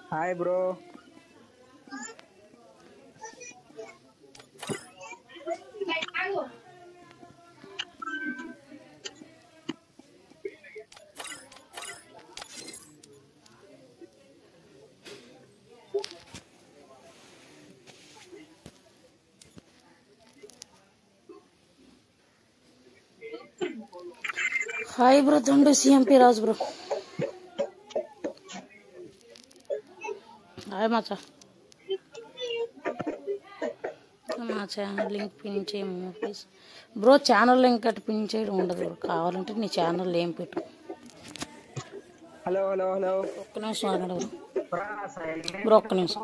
Hi bro hi bro Dandu CMP Raju bro hi మచ్చా మా channel link pin చేయము please bro channel link అటు pin చేయడం ఉండదు బ్రో కావాలంటే నీ ఛానల్ ఏం పెట్టు హలో హలో హలో ఒక్క నిమిషం ఆగండి బ్రో బ్రో ఒక్క నిమిషం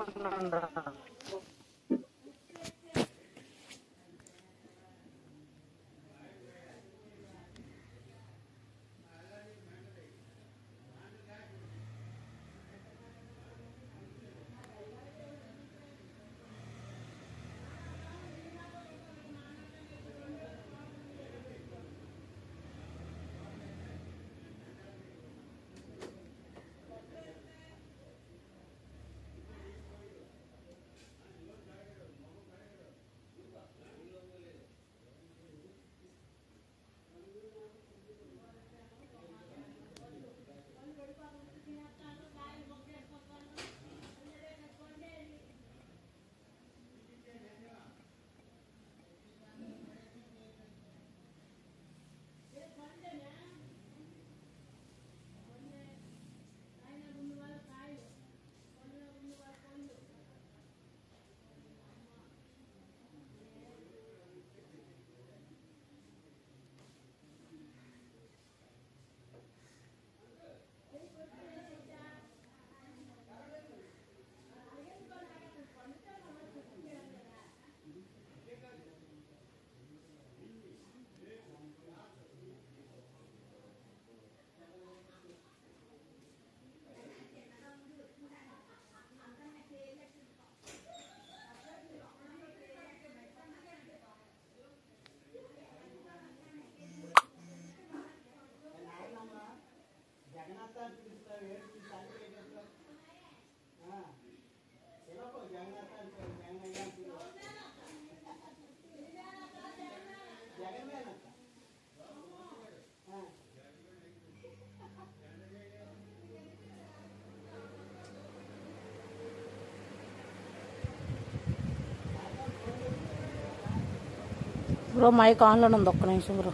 బ్రో మైక్ ఆన్లో ఉంది ఒక్క నిమిషం బ్రో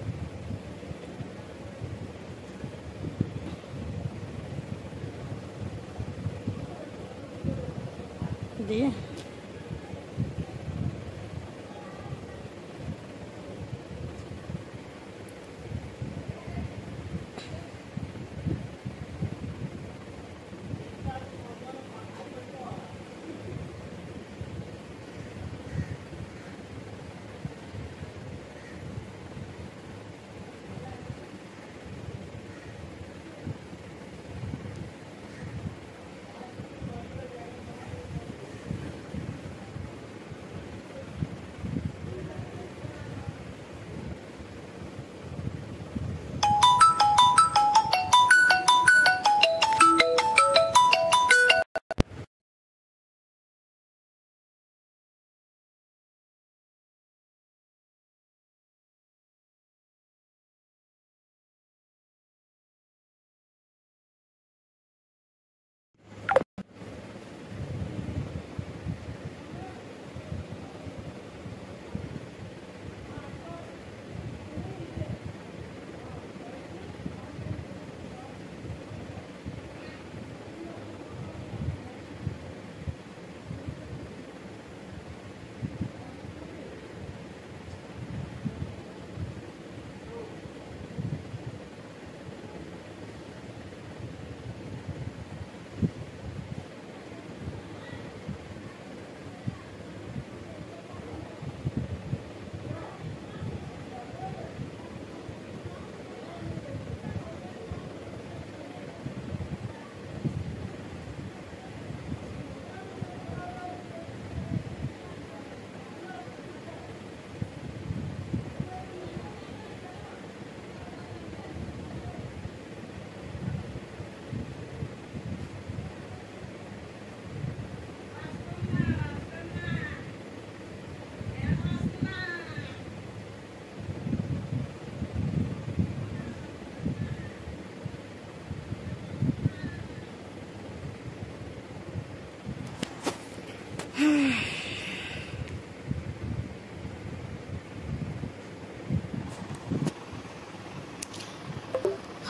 ఇది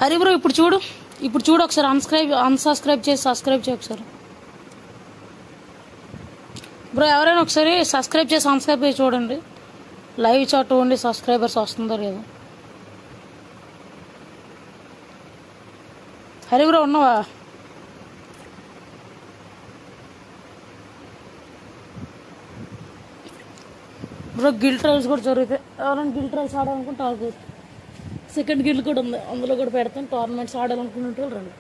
హరి బ్రో ఇప్పుడు చూడు ఇప్పుడు చూడు ఒకసారి అన్స్క్రైబ్ అన్సబ్స్క్రైబ్ చేసి సబ్స్క్రైబ్ చేయి ఒకసారి బ్రో ఎవరైనా ఒకసారి సబ్స్క్రైబ్ చేసి అన్స్క్రైబ్ చేసి చూడండి లైవ్ చాట్ ఓన్లీ సబ్స్క్రైబర్స్ వస్తుందో లేదో హరి బ్రో ఉన్నావా బ్రో గిల్ ట్రయల్స్ కూడా జరుగుతాయి ఎవరైనా గిల్ ట్రయల్స్ ఆడాలనుకుంటే ఆడుకోవచ్చు సెకండ్ గిల్ కూడా ఉంది అందులో కూడా పెడతాం టోర్నమెంట్స్ ఆడాలనుకున్నట్టు వాళ్ళు రండి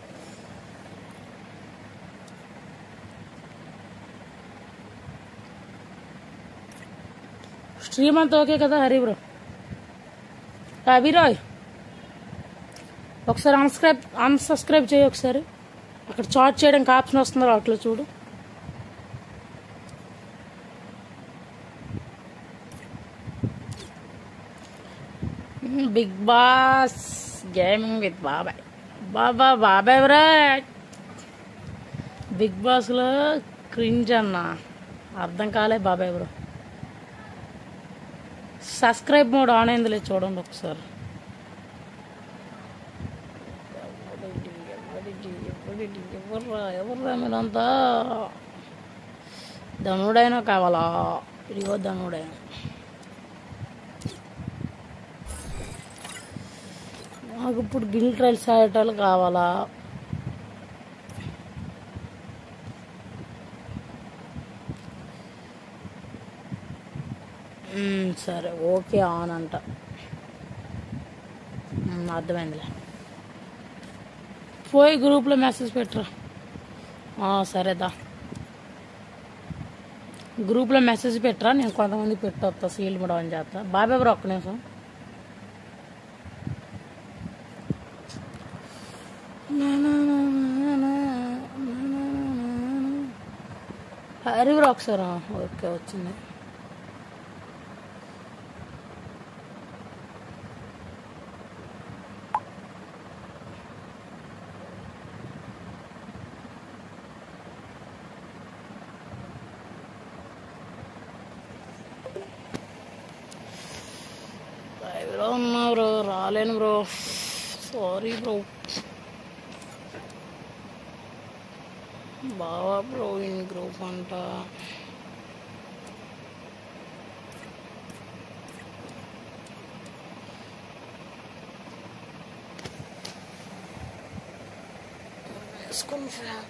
స్ట్రీమ్ అంతా ఓకే కదా హరి బ్రో అభిరాయ్ ఒకసారి అన్స్క్రైబ్ అన్సబ్స్క్రైబ్ చేయి ఒకసారి అక్కడ చార్ట్ చేయడానికి ఆప్షన్ వస్తుందో అట్లా చూడు బిగ్ బాస్ గేమింగ్ విత్ బాబాయ్ బాబా బాబాయ్ బ్రా బిగ్ బాస్లో క్రింజ్ అన్న అర్థం కాలే బాబాయ్ బ్రో సబ్స్క్రైబ్ మోడ్ ఆన్ అయిందిలే చూడండి ఒకసారి ఎవర్రా ఎవర్రా మీరంతా ధనుడైనా కావాలా ఇదిగో ధనుడైనా నాకు ఇప్పుడు గిల్ ట్రైల్స్ ఆడటాలు కావాలా మ్మ్, సరే ఓకే ఆన్ అంట మ్మ్, అర్థమైందిలే పోయి గ్రూప్లో మెసేజ్ పెట్టరా ఆ, సరేదా గ్రూప్లో మెసేజ్ పెట్టరా నేను కొంతమంది పెట్టొస్తా సీల్ కూడా అని చేస్తా బాబాయ్ బ్రో ఒక్క నిమిషం హరి బ్రో ఒకసారి ఆ, ఓకే వచ్చింది బ్రో ఉన్నా బ్రో రాలేను బ్రో సారీ బ్రో బావా బ్రో ఇన్ గ్రూప్ అంట వేసుకుని ఫ్యాన్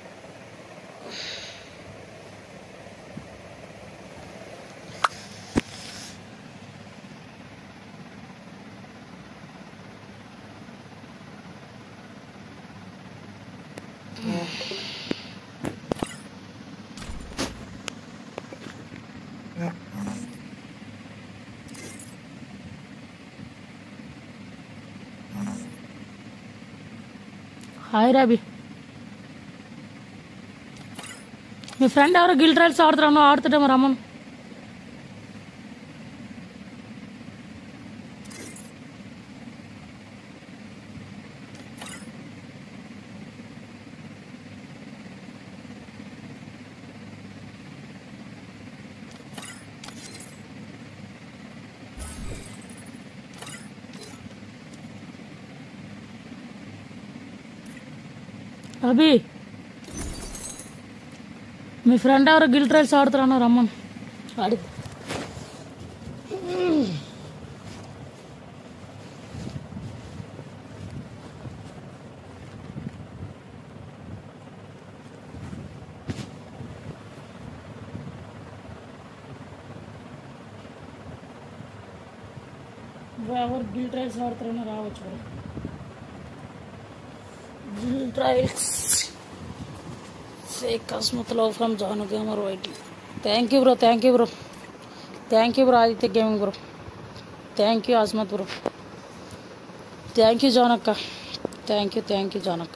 హాయ్ రాబీ మీ ఫ్రెండ్ ఎవరో గిల్ ట్రైల్స్ ఆడుతున్నాను ఆడుతుంటేమో రమ్మను అభి మీ ఫ్రెండ్ ఎవరో గిల్ ట్రైల్స్ ఆడుతున్నాను రమ్మను ఆడి ఎవరు గిల్ ట్రైల్స్ ఆడుతున్నారో రావచ్చు bro guild trials fake Asmat love from Janu gamer YT thank you bro thank you bro thank you bro Aditya gaming bro thank you Asmat bro thank you జానక్క థ్యాంక్ యూ థ్యాంక్ యూ జానక్క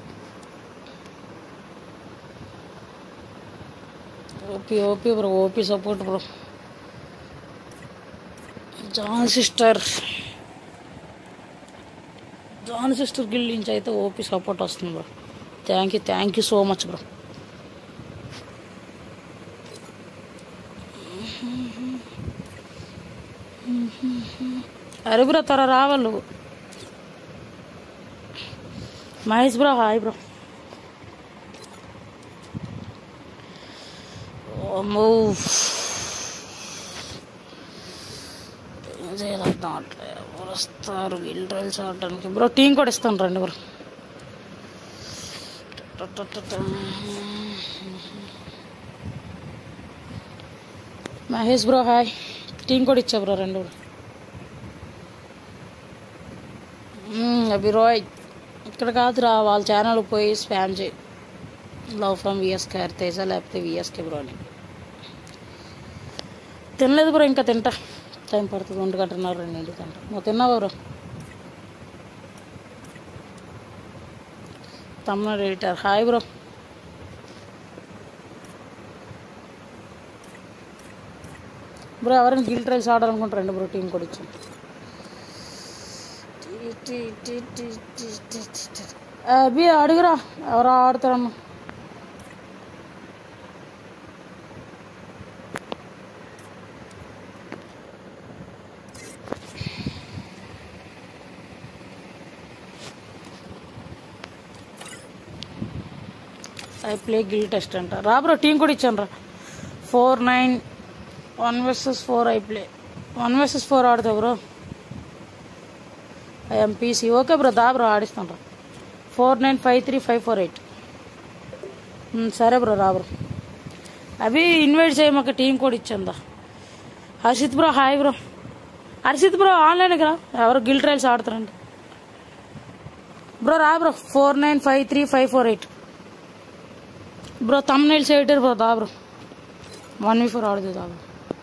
OP OP bro OP support bro Jaan sister Jaan sister guild నుంచి అయితే OP support వస్తుంది bro thank you thank you so much bro అరే bro త్వర రావాలి Mahesh bro hi bro అమ్మో ఏం చేయాలి అర్థం అవట్లే. ఎవరు వస్తారు గిల్ రైల్స్ ఆడటానికి బ్రో టీం కూడా ఇస్తాను రండి bro Mahesh bro hi team కూడా ఇచ్చా బ్రో రెండు బ్రో మ్మ్, అభి రోయ్ ఇక్కడ కాదురా వాళ్ళ ఛానల్ పోయి స్పామ్ చేయి లవ్ ఫ్రమ్ విఎస్కే హరితేజ లేకపోతే విఎస్కే బ్రో అని తినలేదు బ్రో ఇంకా తింటా టైం పడుతుంది ఒంటి గంటన్నర రెండింటి తింటా నువ్వు తిన్నావా bro Tamil Nadu editor hi bro bro ఎవరైనా గిల్ ట్రైల్స్ ఆడాలనుకుంటారండి బ్రో టీం కూడా ఇచ్చాను అభి అడుగురా ఎవరు ఆడతారమ్మా ఐ ప్లే గిల్ టెస్ట్ అంట రా బ్రో టీం కూడా ఇచ్చాను రా four nine one versus four I play one versus four ఆడతావు బ్రో ఎంపీసీ ఓకే బ్రో దా బ్రో ఆడిస్తాను రా four nine five three five four eight సరే బ్రో రా బ్రో అవి ఇన్వైట్ చేయమాక టీం కూడా ఇచ్చిందా Harshit bro hi bro Harshit bro online రా ఎవరు గిల్ ట్రయల్స్ ఆడుతారండి బ్రో రా bro four nine five three five four eight bro thumbnails editor bro దా బ్రో వన్ వీ ఫోర్ ఆడుతుంది దా బ్రో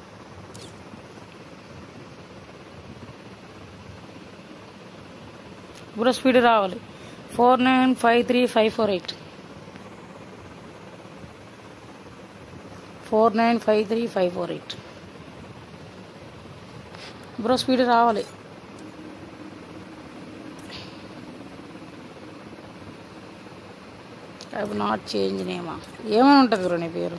బ్రో స్పీడ్ రావాలి four nine five three five four eight four nine five three five four eight bro speed రావాలి I not change నేమా ఏమని ఉంటుంది bro నీ పేరు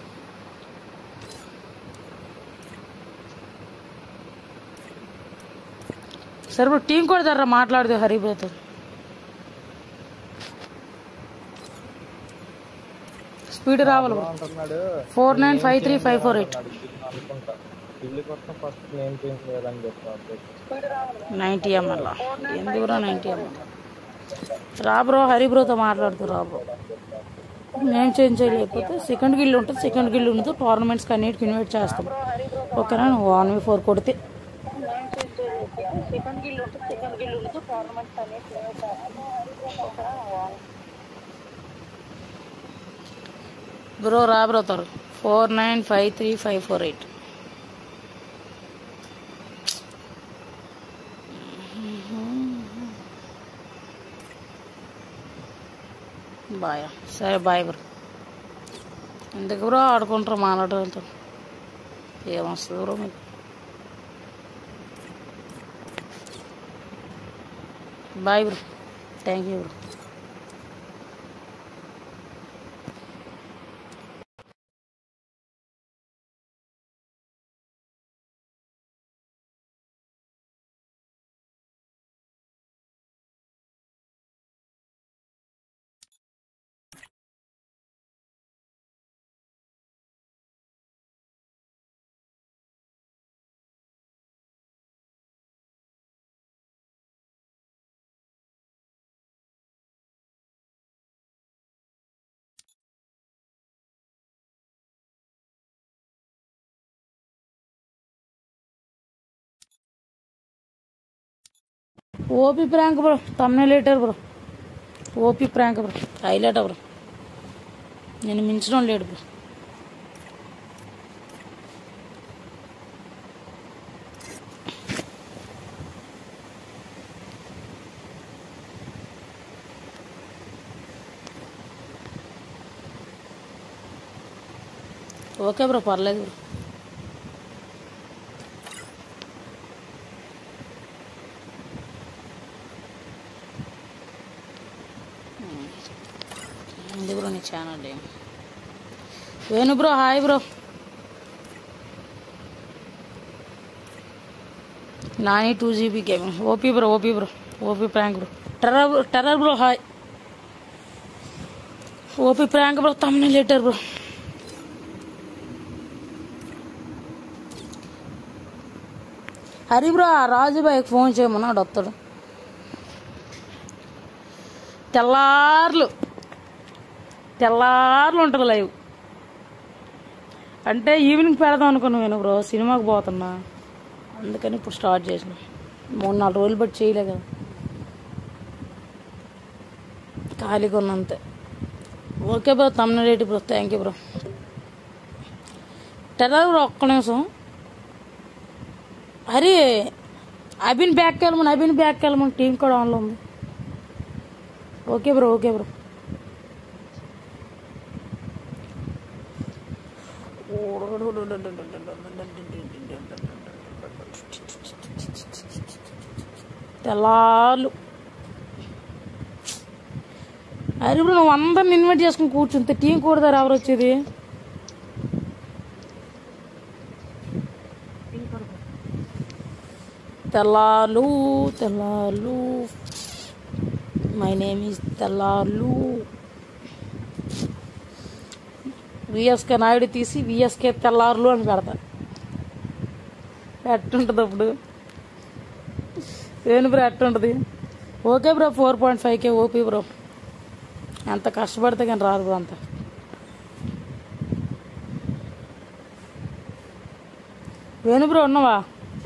సరే బ్రో టీం కూడా తర్రా మాట్లాడితే హరి బ్రోతో స్పీడ్ రావాలి బ్రో అంటున్నాడు four nine five three five four eight అనుకుంటా ఇల్లు కోసం ఫస్ట్ నేను చేంజ్ చేయాలని చెప్పాను నైంటీ ఎంఎల్ ఎందుకురా నైంటీ ఎంఎల్ రా బ్రో హరి బ్రోతో మాట్లాడుతూ రా బ్రో నేను చేంజ్ చేయలేకపోతే సెకండ్ గిల్లు ఉంటుంది సెకండ్ గిల్లు ఉంటుంది టోర్నమెంట్స్కి అన్నిటికి ఇన్వైట్ చేస్తాం ఓకేనా నువ్వు వన్ వీ ఫోర్ కొడితే బ్రో రా బ్రో తరు four nine five three five four eight bye సరే బాయ్ బ్రో ఎందుకు బ్రో ఆడుకుంటారు మాట్లాడడంతో ఏమొస్తుంది బ్రో మీకు bye bro thank you bro OP prank bro తమ్నే later bro OP prank bro highlight bro నేను మించడం లేడు బ్రో ఓకే బ్రో పర్లేదు బ్రో ఉంది బ్రో నీ ఛానల్ ఏం Venu bro hi bro Nani two GB game OP bro OP bro OP prank bro terror terror bro hi OP prank bro తమ్ముని later bro Hari bro ఆ రాజుబాయికి ఫోన్ చేయమన్నాడు వస్తాడు తెల్లార్లు తెల్లార్లు ఉంటుంది లైవ్ అంటే ఈవినింగ్ పెడదాం అనుకున్నాను నేను బ్రో సినిమాకి పోతున్నా అందుకని ఇప్పుడు స్టార్ట్ చేసిన మూడు నాలుగు రోజులు బట్టి చేయలే కదా ఖాళీగా ఉన్నా అంతే ఓకే బ్రో తమ్ముని rate bro thank you bro terror bro ఒక్క నిమిషం అరే అభిన్ బ్యాక్ వెళ్ళమని అభిన్ బ్యాక్ వెళ్ళమని టీం కూడా ఆన్లో ఉంది ఓకే బ్రో ఓకే బ్రో తెల్లార్లు అరే ఇప్పుడు నువ్వు అందరిని ఇన్వైట్ చేసుకుని కూర్చుంటే టీం కూడదారు ఎవరు వచ్చేది తెల్లార్లు తెల్లార్లు మై నేమ్ ఈస్ తెల్లార్లు విఎస్కే నాయుడు తీసి విఎస్కే తెల్లార్లు అని పెడతా ఎట్టుంటుంది అప్పుడు ఏను బ్రో ఎట్టుంటుంది ఓకే బ్రో ఫోర్ పాయింట్ ఫైవ్కే ఓపీ బ్రో ఎంత కష్టపడితే కానీ రాదు బ్రో అంత వేణు బ్రో ఉన్నావా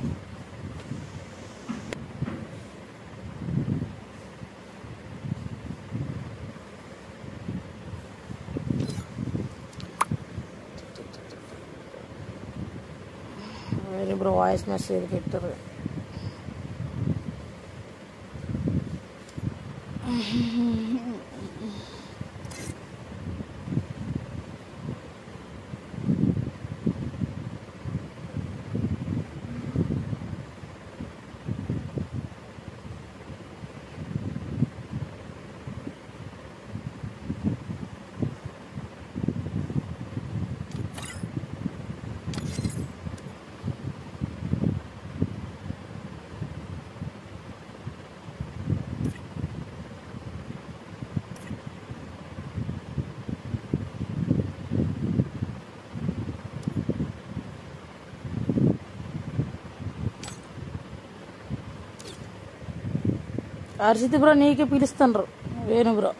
వేణు బ్రో వాయిస్ మెసేజ్ పెట్టారు హర్షిత్ బ్రో నీకే పిలుస్తుండ్రు వేణు బ్రో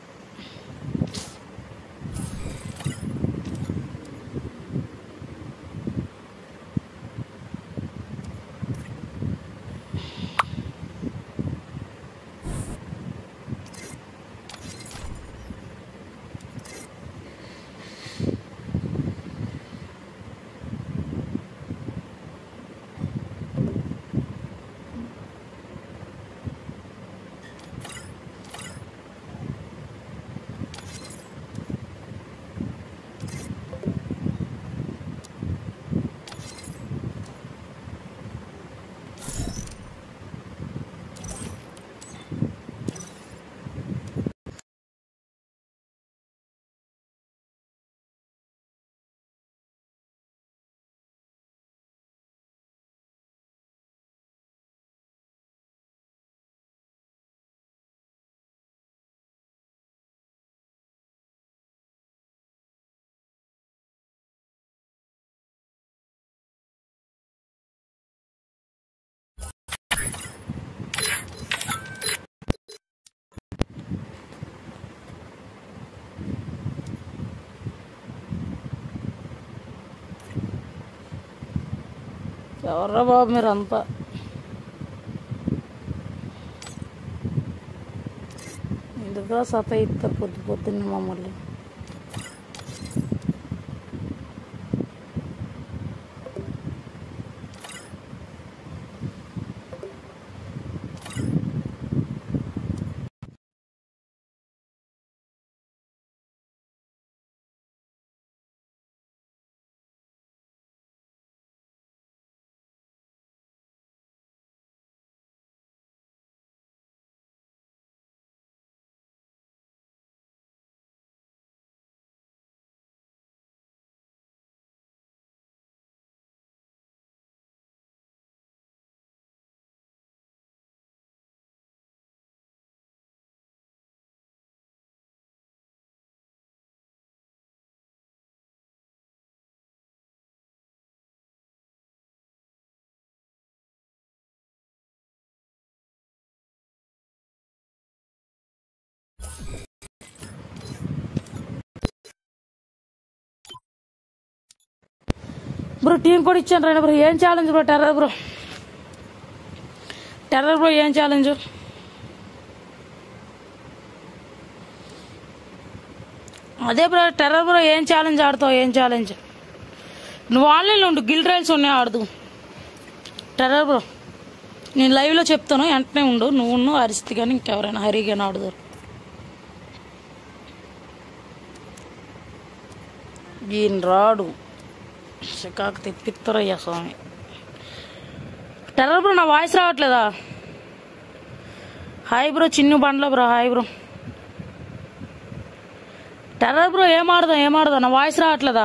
ఎవర్రా బాబు మీరు అంతా ఎందుకు సత ఇస్తారు పొద్దు పొద్దున్న మమ్మల్ని బ్రో టీం కూడా ఇచ్చాను రండి బ్రో ఏం challenge bro terror bro terror bro ఏం ఛాలెంజ్ అదే బ్రో టెర్రర్ బ్రో ఏం ఛాలెంజ్ ఆడతావు ఏం ఛాలెంజ్ నువ్వు ఆన్లైన్లో ఉండు గిల్ రైల్స్ ఉన్నాయి ఆడదు టెర్రర్ బ్రో నేను లైవ్లో చెప్తాను వెంటనే ఉండు నువ్వు ఉండు హరిస్త్ కానీ ఇంకెవరైనా హరి కానీ ఆడుదారు ఈయన రాడు చికాకు తెప్పిస్తారయ్యా స్వామి టెర్రర్ బ్రో నా వాయిస్ రావట్లేదా హాయ్ బ్రో చిన్ను బండ్లో bro hi bro terror bro ఏం ఆడదాం ఏం ఆడదాం నా వాయిస్ రావట్లేదా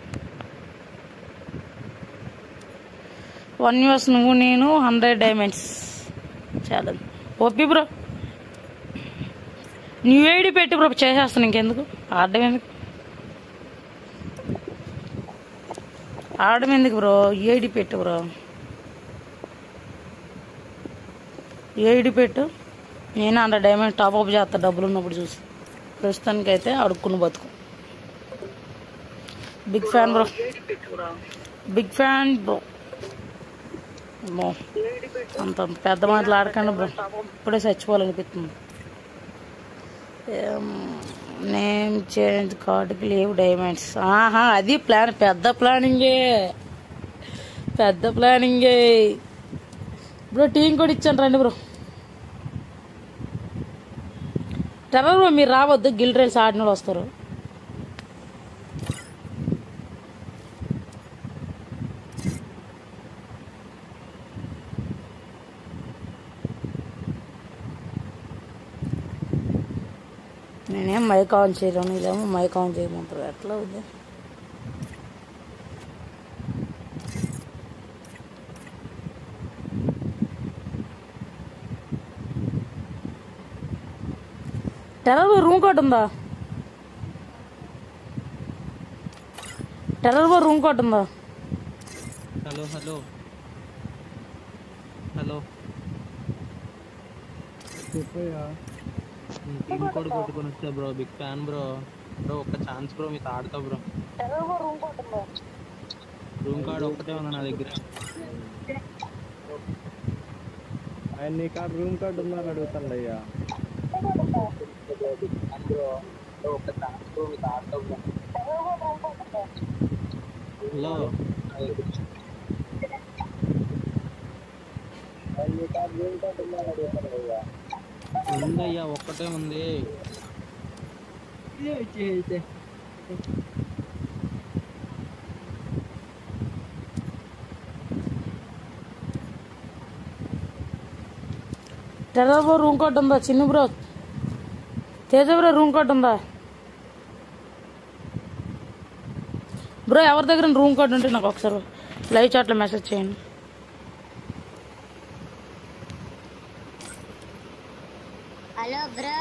వన్ ఇయర్స్ నువ్వు నేను హండ్రెడ్ డైమండ్స్ చాలా ఓపి బ్రో న్యూ ఐడి పెట్టి బ్రో చేసేస్తాను ఇంకెందుకు ఆడడం ఎందుకు ఆడడం ఎందుకు బ్రో ఏడి పెట్టు బ్రో ఏడి పెట్టు నేను హండ్రెడ్ డైమండ్ టాప్ అప్ చేస్తా డబ్బులు ఉన్నప్పుడు చూసి ప్రస్తుతానికి అయితే అడుక్కుని బతుకు big fan bro big fan bro అమ్మో అంత పెద్ద మాటలు ఆడకండి బ్రో ఇప్పుడే చచ్చిపోవాలనిపిస్తుంది ఏం, నేమ్ చేంజ్ కార్డుకి లేవు డైమండ్స్ ఆహా అది ప్లాన్ పెద్ద ప్లానింగే పెద్ద ప్లానింగే బ్రో టీం కూడా ఇచ్చాను రండి బ్రో టెర్రర్ బ్రో మీరు రావద్దు గిల్ రైల్స్ ఆడిన వాళ్ళు వస్తారు నేనేం మైక్ ఆన్ చేయలేను ఇదేమో మైక్ ఆన్ చేయమంటారు ఎట్లా ఉంది టెర్రర్ బాయ్ రూమ్ కార్డు ఉందా టెర్రర్ బాయ్ రూమ్ కార్డు ఉందా హలో హలో హలో చెప్పయ్యా టీం కోడ్ కొట్టుకొని వచ్చా bro big fan bro bro ఒక్క ఛాన్స్ బ్రో మీతో ఆడతా బ్రో రూమ్ కార్డ్ ఒక్కటే ఉంది నా దగ్గర ఆయన నీ కాడ రూమ్ కార్డు ఉందని అడుగుతాడు అయ్యా హలో ఉందయ్యా ఒక్కటే ఉంది టెర్రర్ బాయ్ రూమ్ కార్డు ఉందా చిన్న bro Teja bro room card ఉందా బ్రో ఎవరి దగ్గర రూమ్ కార్డు ఉంటే నాకు ఒకసారి లైవ్ చాట్లో మెసేజ్ చేయండి హలో బ్రో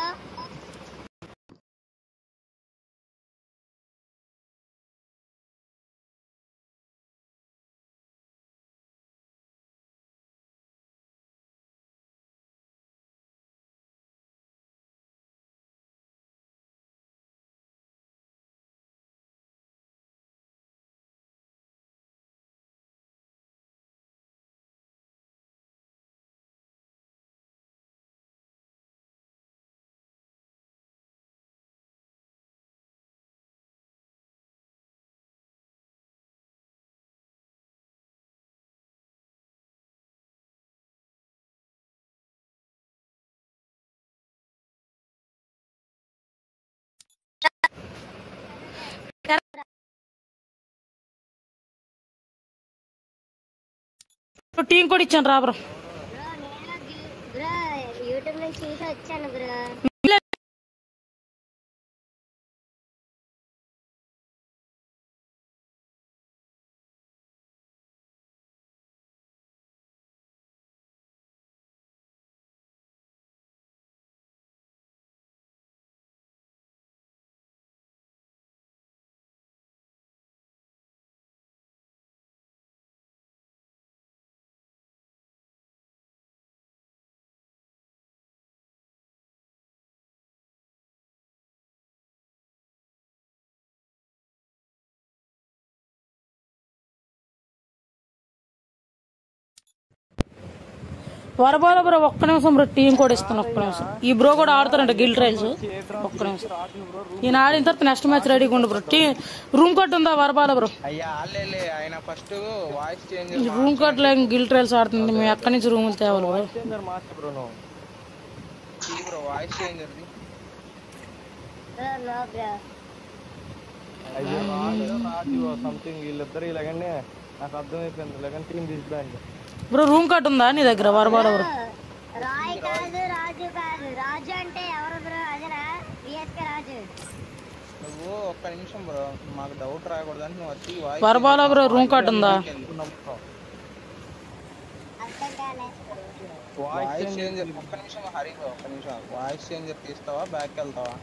టీం కూడా ఇచ్చాను రా బ్రో బ్రో నేను గి- బ్రో యూట్యూబ్ లో చూసి వచ్చాను బ్రో వరబాల బ్రో ఒక్క నిమిషం బ్రో టీం కూడా ఇస్తాను ఒక్క నిమిషం ఈ బ్రో కూడా ఆడుతారంట గిల్ ట్రైల్స్ ఒక్క నిమిషం ఈయన ఆడిన తర్వాత నెక్స్ట్ మ్యాచ్ రెడీగా ఉండు బ్రో టీ రూమ్ కట్ ఉందా వరబాల బ్రో అయ్యా ఆడలే ఆయన ఫస్ట్ వాయిస్ చేంజ్ ఈ రూమ్ కట్ లేక గిల్ ట్రైల్స్ ఆడుతుంది మేము ఎక్కడి నుంచి రూములు తేవాలి బ్రో చేంజర్ మార్చు బ్రో నువ్వు bro voice change bro no bro అయ్యో రాజు రాజు సంథింగ్ వీళ్ళిద్దరు ఇలాగనే నాకు అర్థమైపోయింది ఇలాగని టీం తీసుకురండి బ్రో రూమ్ కట్ ఉందా నీ దగ్గర వరబాల బ్రో రాయ్ కాదు రాజు కాదు రాజు అంటే ఎవరు బ్రో అదేనా విఎస్కే రాజు నువ్వు ఒక్క నిమిషం బ్రో మాకు డౌట్ రాకూడదని నువ్వు వచ్చి voice Varabala bro room card ఉందా అర్థం కాలే వాయిస్ చేంజర్ ఒక్క నిమిషం హరి బ్రో ఒక్క నిమిషం వాయిస్ చేంజర్ తీస్తావా బ్యాక్ వెళ్తావా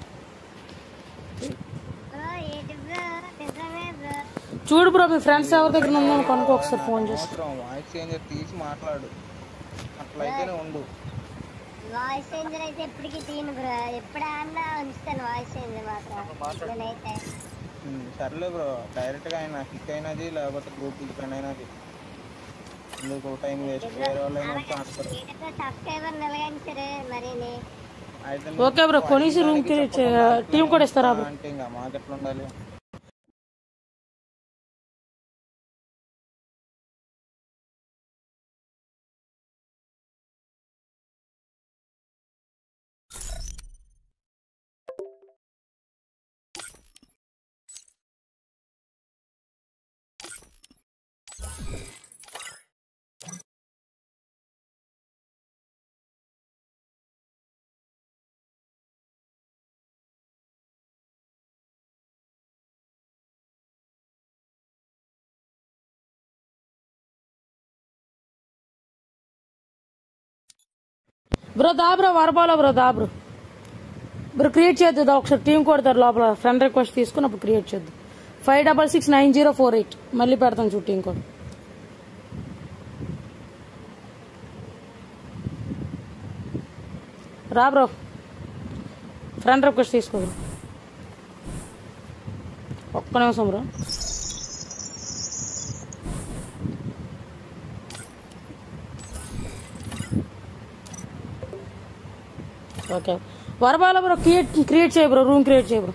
బ్రో ఏంటి బ్రో నిజమే బ్రో చూడు బ్రో మీ ఫ్రెండ్స్ ఎవరి దగ్గర ఉందని కనుక్కో ఒకసారి ఫోన్ చేసి అవసరం వాయిస్ చేంజర్ తీసి మాట్లాడు అట్లయితేనే ఉండు వాయిస్ చేంజర్ అయితే ఎప్పటికీ తీను బ్రో ఎప్పుడన్నా ఉంచుతాను వాయిస్ చేంజర్ మాత్రం నేనైతే ఉమ్, సర్లే బ్రో డైరెక్ట్ గా ఆయన హిట్ అయినది లేకపోతే గ్రూప్ డిపెండ్ అయినది ఎందుకు టైం వేస్ట్ వేరే వాళ్ళు అయినా వచ్చి ఆడతారు ఏంటో సబ్స్క్రైబర్ నిలగించరు మరి అయితే ఓకే బ్రో కొనేసి రూమ్ కి టీం కూడా ఇస్తారా బ్రో అంటే ఇంకా మాకు ఎట్లా ఉండాలి బ్రో దా బ్రో వరబాల బ్రో దా బ్రో బ్రో క్రియేట్ చేద్దాం ఒకసారి టీం కొడతారు లోపల ఫ్రెండ్ రిక్వెస్ట్ తీసుకుని అప్పుడు క్రియేట్ చేద్దాం five double six nine zero four eight మళ్ళీ పెడతాం చూడు టీం కోడ్ రా బ్రో ఫ్రెండ్ రిక్వెస్ట్ తీసుకో బ్రో ఒక్క నిమిషం bro okay Varabala bro create create చేయ బ్రో రూమ్ క్రియేట్ చేయ bro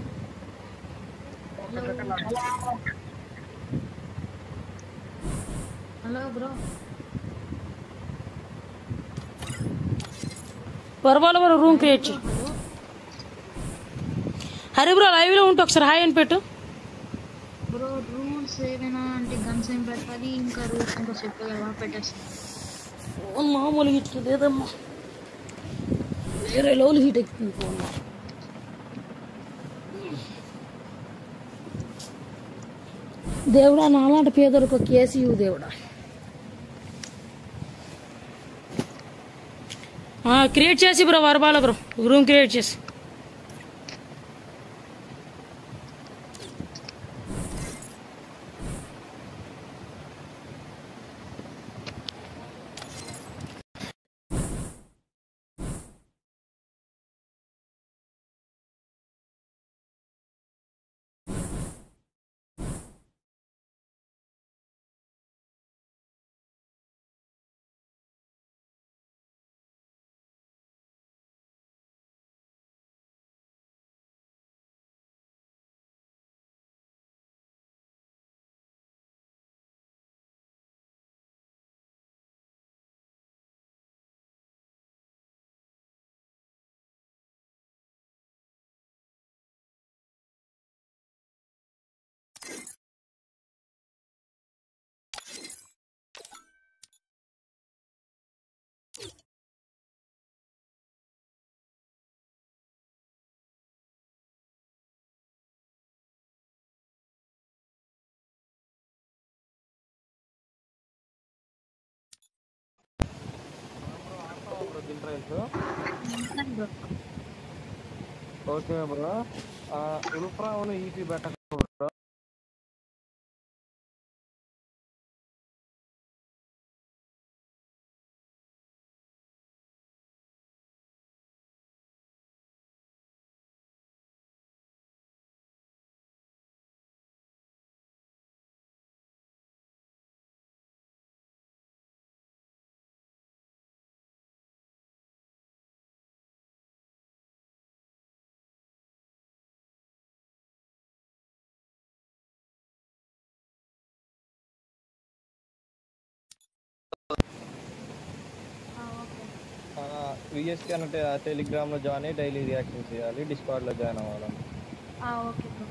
hello bro Varabala bro room create చేయి హరి బ్రో లైవ్ లో ఉంటే ఒకసారి హాయ్ అని పెట్టు బ్రో రూల్స్ ఏమైనా అంటే గన్స్ ఏం పెట్టాలి ఇంకా రూల్స్ ఇంకా చెప్పగలవా పెట్టేస్తాను ఫోన్ మామూలు హీట్ లేదమ్మా వేరే లెవెల్ హీట్ ఎక్కుతుంది ఫోన్ దేవుడా నాలాంటి పేదలకు కేసు ఇవ్వు దేవుడా క్రియేట్ చేసి bro Varabala bro room create చేసి బ్రో ఓకే బ్రో ఉల్ఫ్రా ఈపీ బెటర్ విఎస్కి అంటే టెలిగ్రామ్లో జాయిన్ అయ్యి డైలీ రియాక్షన్ చేయాలి డిస్కార్డ్లో జాయిన్ అవ్వాలని ఆ, ఓకే బ్రో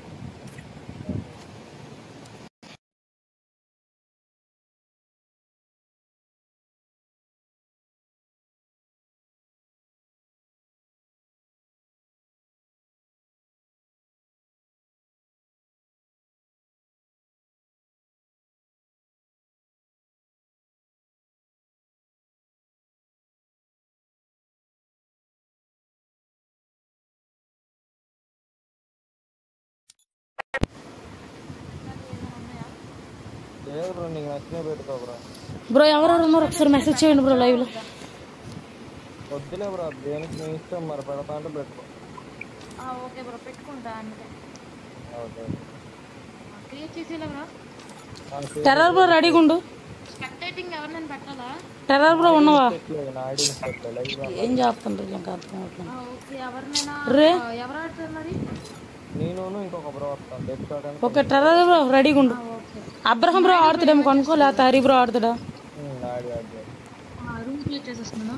లేదు బ్రో నీకు నచ్చినవి పెట్టుకో బ్రో బ్రో ఎవరెవరు ఉన్నారు ఒకసారి మెసేజ్ చేయండి బ్రో లైవ్లో వద్దులే బ్రో దేనికి నీ ఇష్టం మరి పెడతా అంటే పెట్టుకో ఆ, ఓకే బ్రో పెట్టుకుంటా అందుకే ఓకే క్రియేట్ చేసేలా బ్రో టెర్రర్ బ్రో రెడీగా ఉండు స్పెక్టేటింగ్ ఎవరినైనా పెట్టాలా టెర్రర్ బ్రో ఉన్నవా పెట్టలేదు నా ఐడి పెట్టలేదు లైవ్ ఏం చేస్తుండ్రు ఇంకా అర్థం అవట్లేదు ఆ, ఓకే ఎవరినైనా రే ఆ, ఎవరు ఆడతారు మరి నేను ఇంకొక బ్రో వస్తాను డిస్కార్డ్ అని ఓకే టెర్రర్ బ్రో రెడీగా ఉండు అబ్రహం బ్రో ఆడుతాడేమో కనుక్కో లేకపోతే హరి బ్రో ఆడుతాడా నా ఐడి యాడ్ చేయాలి రూమ్ క్రియేట్ చేసేస్తున్నాను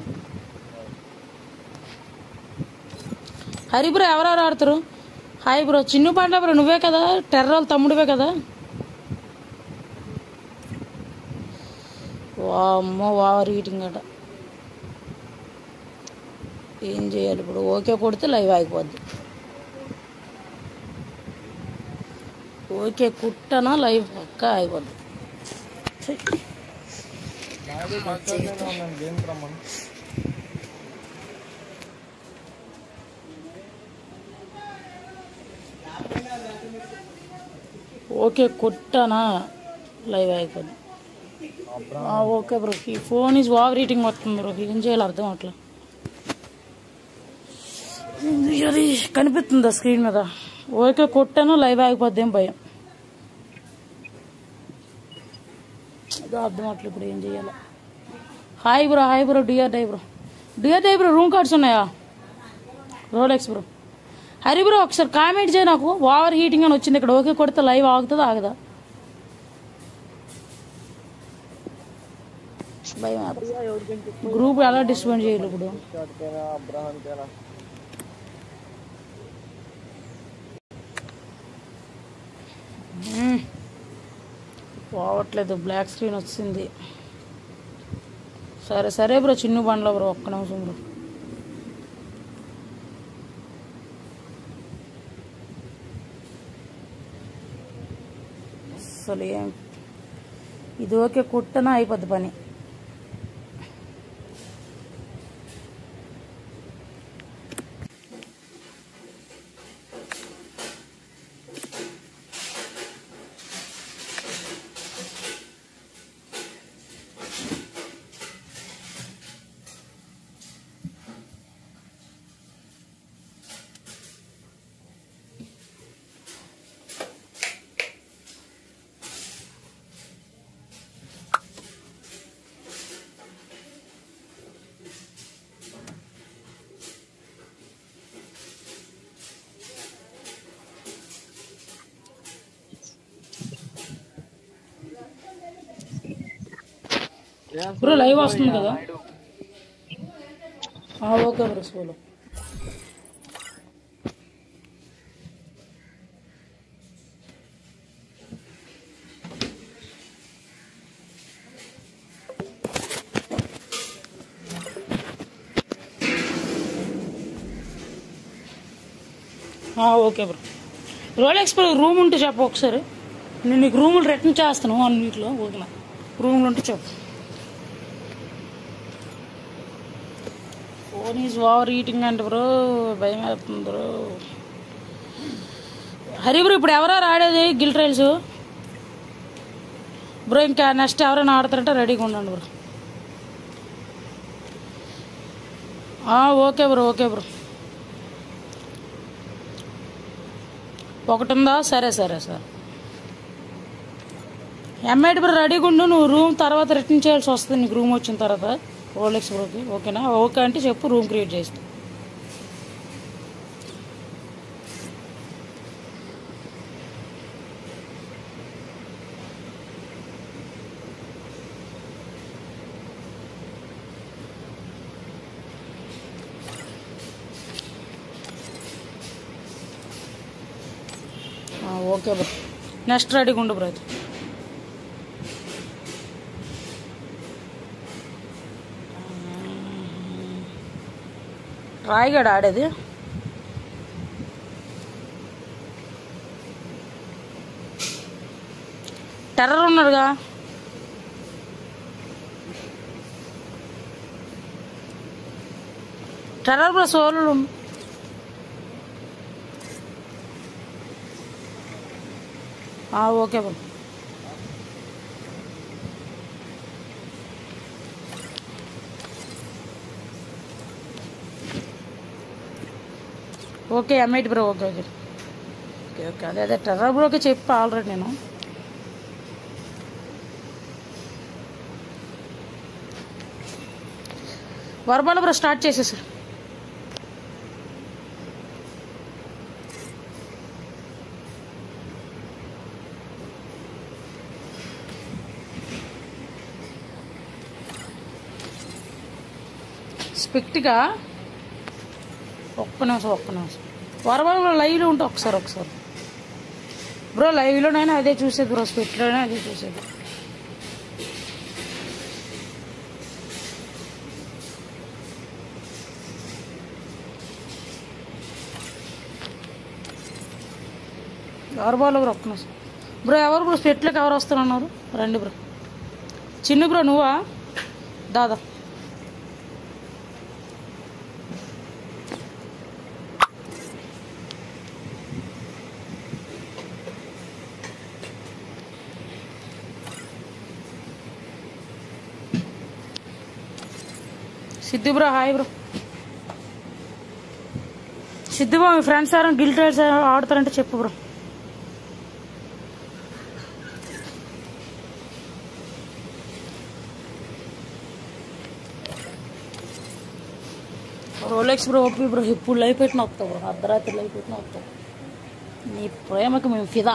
హరి బ్రో ఎవరెవరు ఆడతారు హాయ్ బ్రో చిన్ను పండ్ల బ్రో నువ్వే కదా టెర్రల్ తమ్ముడివే కదా వామ్మో ఓవర్ ఈటింగ్ అట ఏం చేయాలి ఇప్పుడు ఓకే కొడితే లైవ్ ఆగిపోద్ది ఓకే కుట్టనా లైవ్ పక్క ఆగిపోద్ది ఛీ. నా ఐడి డిస్కార్డ్లోనే ఉన్నాను గేమ్ రమ్మని ఓకే కుట్టనా లైవ్ అయిపోయింది ఆ, ఓకే బ్రో ఈ ఫోన్ ఈజ్ ఓవర్ రీటింగ్ వస్తుంది బ్రో ఏం చేయాలి అర్థం అట్లా అది కనిపిస్తుందా స్క్రీన్ మీద ఓకే కొట్టాను లైవ్ ఆగిపోద్ది ఏం భయం అదో అర్థం అట్లా ఇప్పుడు ఏం చేయాలి hi bro hi bro DR die bro DR die bro room cards ఉన్నాయా రోలెక్స్ బ్రో హరి బ్రో ఒకసారి కామెంట్ చేయి నాకు ఓవర్ హీటింగ్ అని వచ్చింది ఇక్కడ ఓకే కొడితే లైవ్ ఆగుతుందా ఆగదా భయం గ్రూప్ ఎలా డిస్పెండ్ చేయాలి ఇప్పుడు డిస్కార్డ్కైనా అబ్రహాంకైనా మ్మ్. పోవట్లేదు బ్లాక్ స్క్రీన్ వచ్చింది సరే సరే బ్రో చిన్ను బండ్లో బ్రో ఒక్క నిమిషం బ్రో అసలు ఏం ఇది ఓకే కుట్టనా అయిపోద్ది పని బ్రో లైవ్ వస్తుంది కదా ఆ, ఓకే బ్రో సోలో ఆ, okay bro Rolex bro room ఉంటే చెప్పు ఒకసారి నేను నీకు రూములు రిటర్న్ చేస్తాను వన్ వీక్లో ఓకేనా రూమ్లు ఉంటే చెప్పు ఫోన్ ఈజ్ ఓవర్ ఈటింగ్ అంటే బ్రో భయం వేస్తుంది బ్రో హరి బ్రో ఇప్పుడు ఎవరెవరు ఆడేది గిల్ ట్రైల్స్ బ్రో ఇంకా నెక్స్ట్ ఎవరైనా ఆడతారంటే రెడీగా ఉండండి బ్రో ఆ, ఓకే బ్రో ఓకే బ్రో ఒకటి ఉందా సరే సరే సరే ఎంఐటి బ్రో రెడీగా ఉండు నువ్వు రూమ్ తర్వాత రిటర్న్ చేయాల్సి వస్తుంది నీకు రూమ్ వచ్చిన తర్వాత రోలెక్స్ బ్రోకి ఓకేనా ఓకే అంటే చెప్పు రూమ్ క్రియేట్ చేస్తా ఓకే బ్రో నెక్స్ట్ రెడీగా ఉండు బ్రో అయితే రాయిగాడు ఆడేది టెర్రర్ ఉన్నాడుగా terror bro solo okay bro okay MIT bro okay okay okay okay అదే అదే టెర్రర్ బ్రోకి చెప్పా ఆల్రెడీ నేను వర్బాల బ్రో స్టార్ట్ చేసేసారు స్పెక్ట్గా ఒక్క నిమిషం ఒక్క నిమిషం వరవరం బ్రో లైవ్లో ఉంటే ఒకసారి ఒకసారి బ్రో లైవ్లోనైనా అదే చూసేది బ్రో స్పెక్ట్లోనే అదే చూసేది ఎవరు బాలో బ్రో ఒక్క నిమిషం బ్రో ఎవరు బ్రో స్పెట్లోకి ఎవరు వస్తారన్నారు రండి బ్రో చిన్న బ్రో నువ్వా దాదా Siddhu bro hi bro Siddhu bro మీ ఫ్రెండ్స్ ఎవరైనా గిల్ ట్రైల్స్ ఆడతారంటే చెప్పు bro Rolex bro OP bro ఇప్పుడు లైఫ్ పెట్టిన వస్తావు బ్రో అర్ధరాత్రి లైఫ్ పెట్టిన వస్తావు నీ ప్రేమకు మేము ఫిదా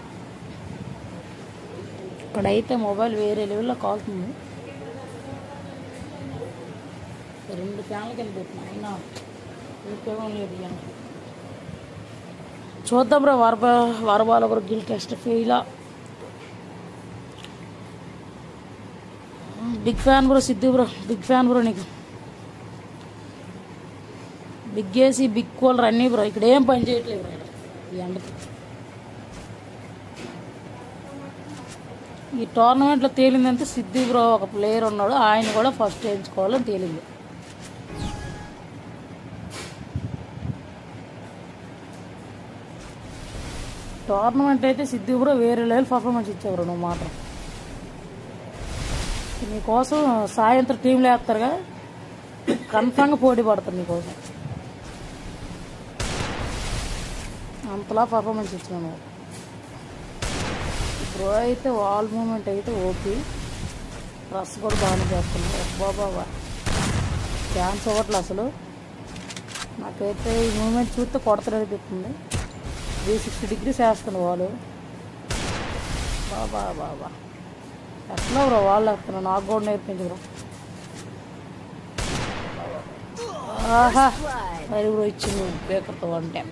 ఇక్కడైతే మొబైల్ వేరే లెవెల్లో కాలుతుంది రెండు ఫ్యాన్ల కింద పెట్టిన అయినా ఉపయోగం లేదు ఇక. చూద్దాం బ్రో వరబా వరబాల బ్రో గిల్ టెస్ట్ ఫెయిలా big fan bro Siddhu bro big fan bro నీకు బిగ్ ఏసీ బిగ్ కూలర్ అన్నీ బ్రో ఇక్కడ ఏం పని చేయట్లేదు బ్రో ఇక్కడ. ఈ ఎండకి ఈ టోర్నమెంట్లో తేలిందంటే సిద్ధు బ్రో ఒక ప్లేయర్ ఉన్నాడు ఆయన కూడా ఫస్ట్ వేయించుకోవాలని తేలింది టోర్నమెంట్ అయితే సిద్ధు బ్రో వేరే లెవెల్ పర్ఫార్మెన్స్ ఇచ్చావు నువ్వు మాత్రం నీకోసం సాయంత్రం టీంలో వేస్తారుగా కన్ఫామ్గా పోటీ పడతారు నీకోసం అంతలా పర్ఫార్మెన్స్ ఇచ్చినావు నువ్వు బ్రో అయితే వాల్ మూమెంట్ అయితే ఓపి డ్రెస్ కూడా బాగానే చేస్తున్నావు బాబా ఛాన్స్ ఇవ్వట్లే అసలు నాకైతే ఈ మూమెంట్ చూస్తే కొడతలనిపిస్తుంది త్రీ సిక్స్టీ డిగ్రీస్ వేస్తుంది వాళ్ళు బాబా బాబా ఎట్లా బ్రో వాళ్ళు వేస్తున్నారు నాకు కూడా నేర్పించు బ్రో ఆహా మరి బ్రో ఇచ్చింది బేకర్తో వన్ టైం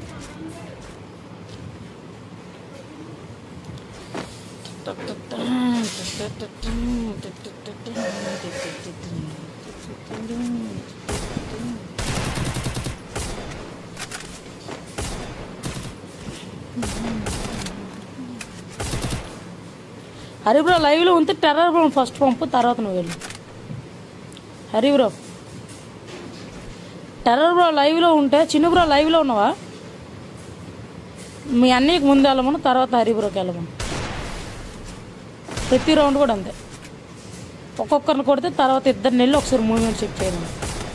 హరి బ్రో లైవ్లో ఉంటే టెర్రర్ బ్రో ఫస్ట్ పంపు తర్వాత నువ్వు వెళ్ళు హరి బ్రో టెర్రర్ బ్రో లైవ్లో ఉంటే చిన్న బ్రో లైవ్లో ఉన్నావా మీ అన్నయ్యకి ముందు వెళ్ళమను తర్వాత హరి బ్రోకి వెళ్ళమను ప్రతి రౌండ్ కూడా అంతే ఒక్కొక్కరిని కొడితే తర్వాత ఇద్దరు నెలలు ఒకసారి మూవ్మెంట్ చెక్ చేయమని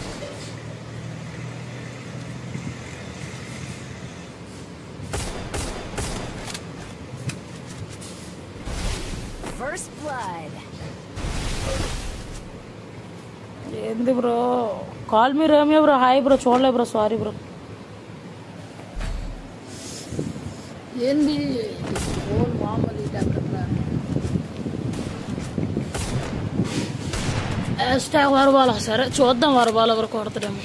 First blood. ఏంది బ్రో కాల్ మీ రోమియో బ్రో హాయ్ బ్రో చూడలే బ్రో సారీ బ్రో ఏంది ఓల్ మామూలు హ్యాష్ట్యాగ్ వరబాల సరే చూద్దాం వరబాల ఎవరు కొడతాడేమో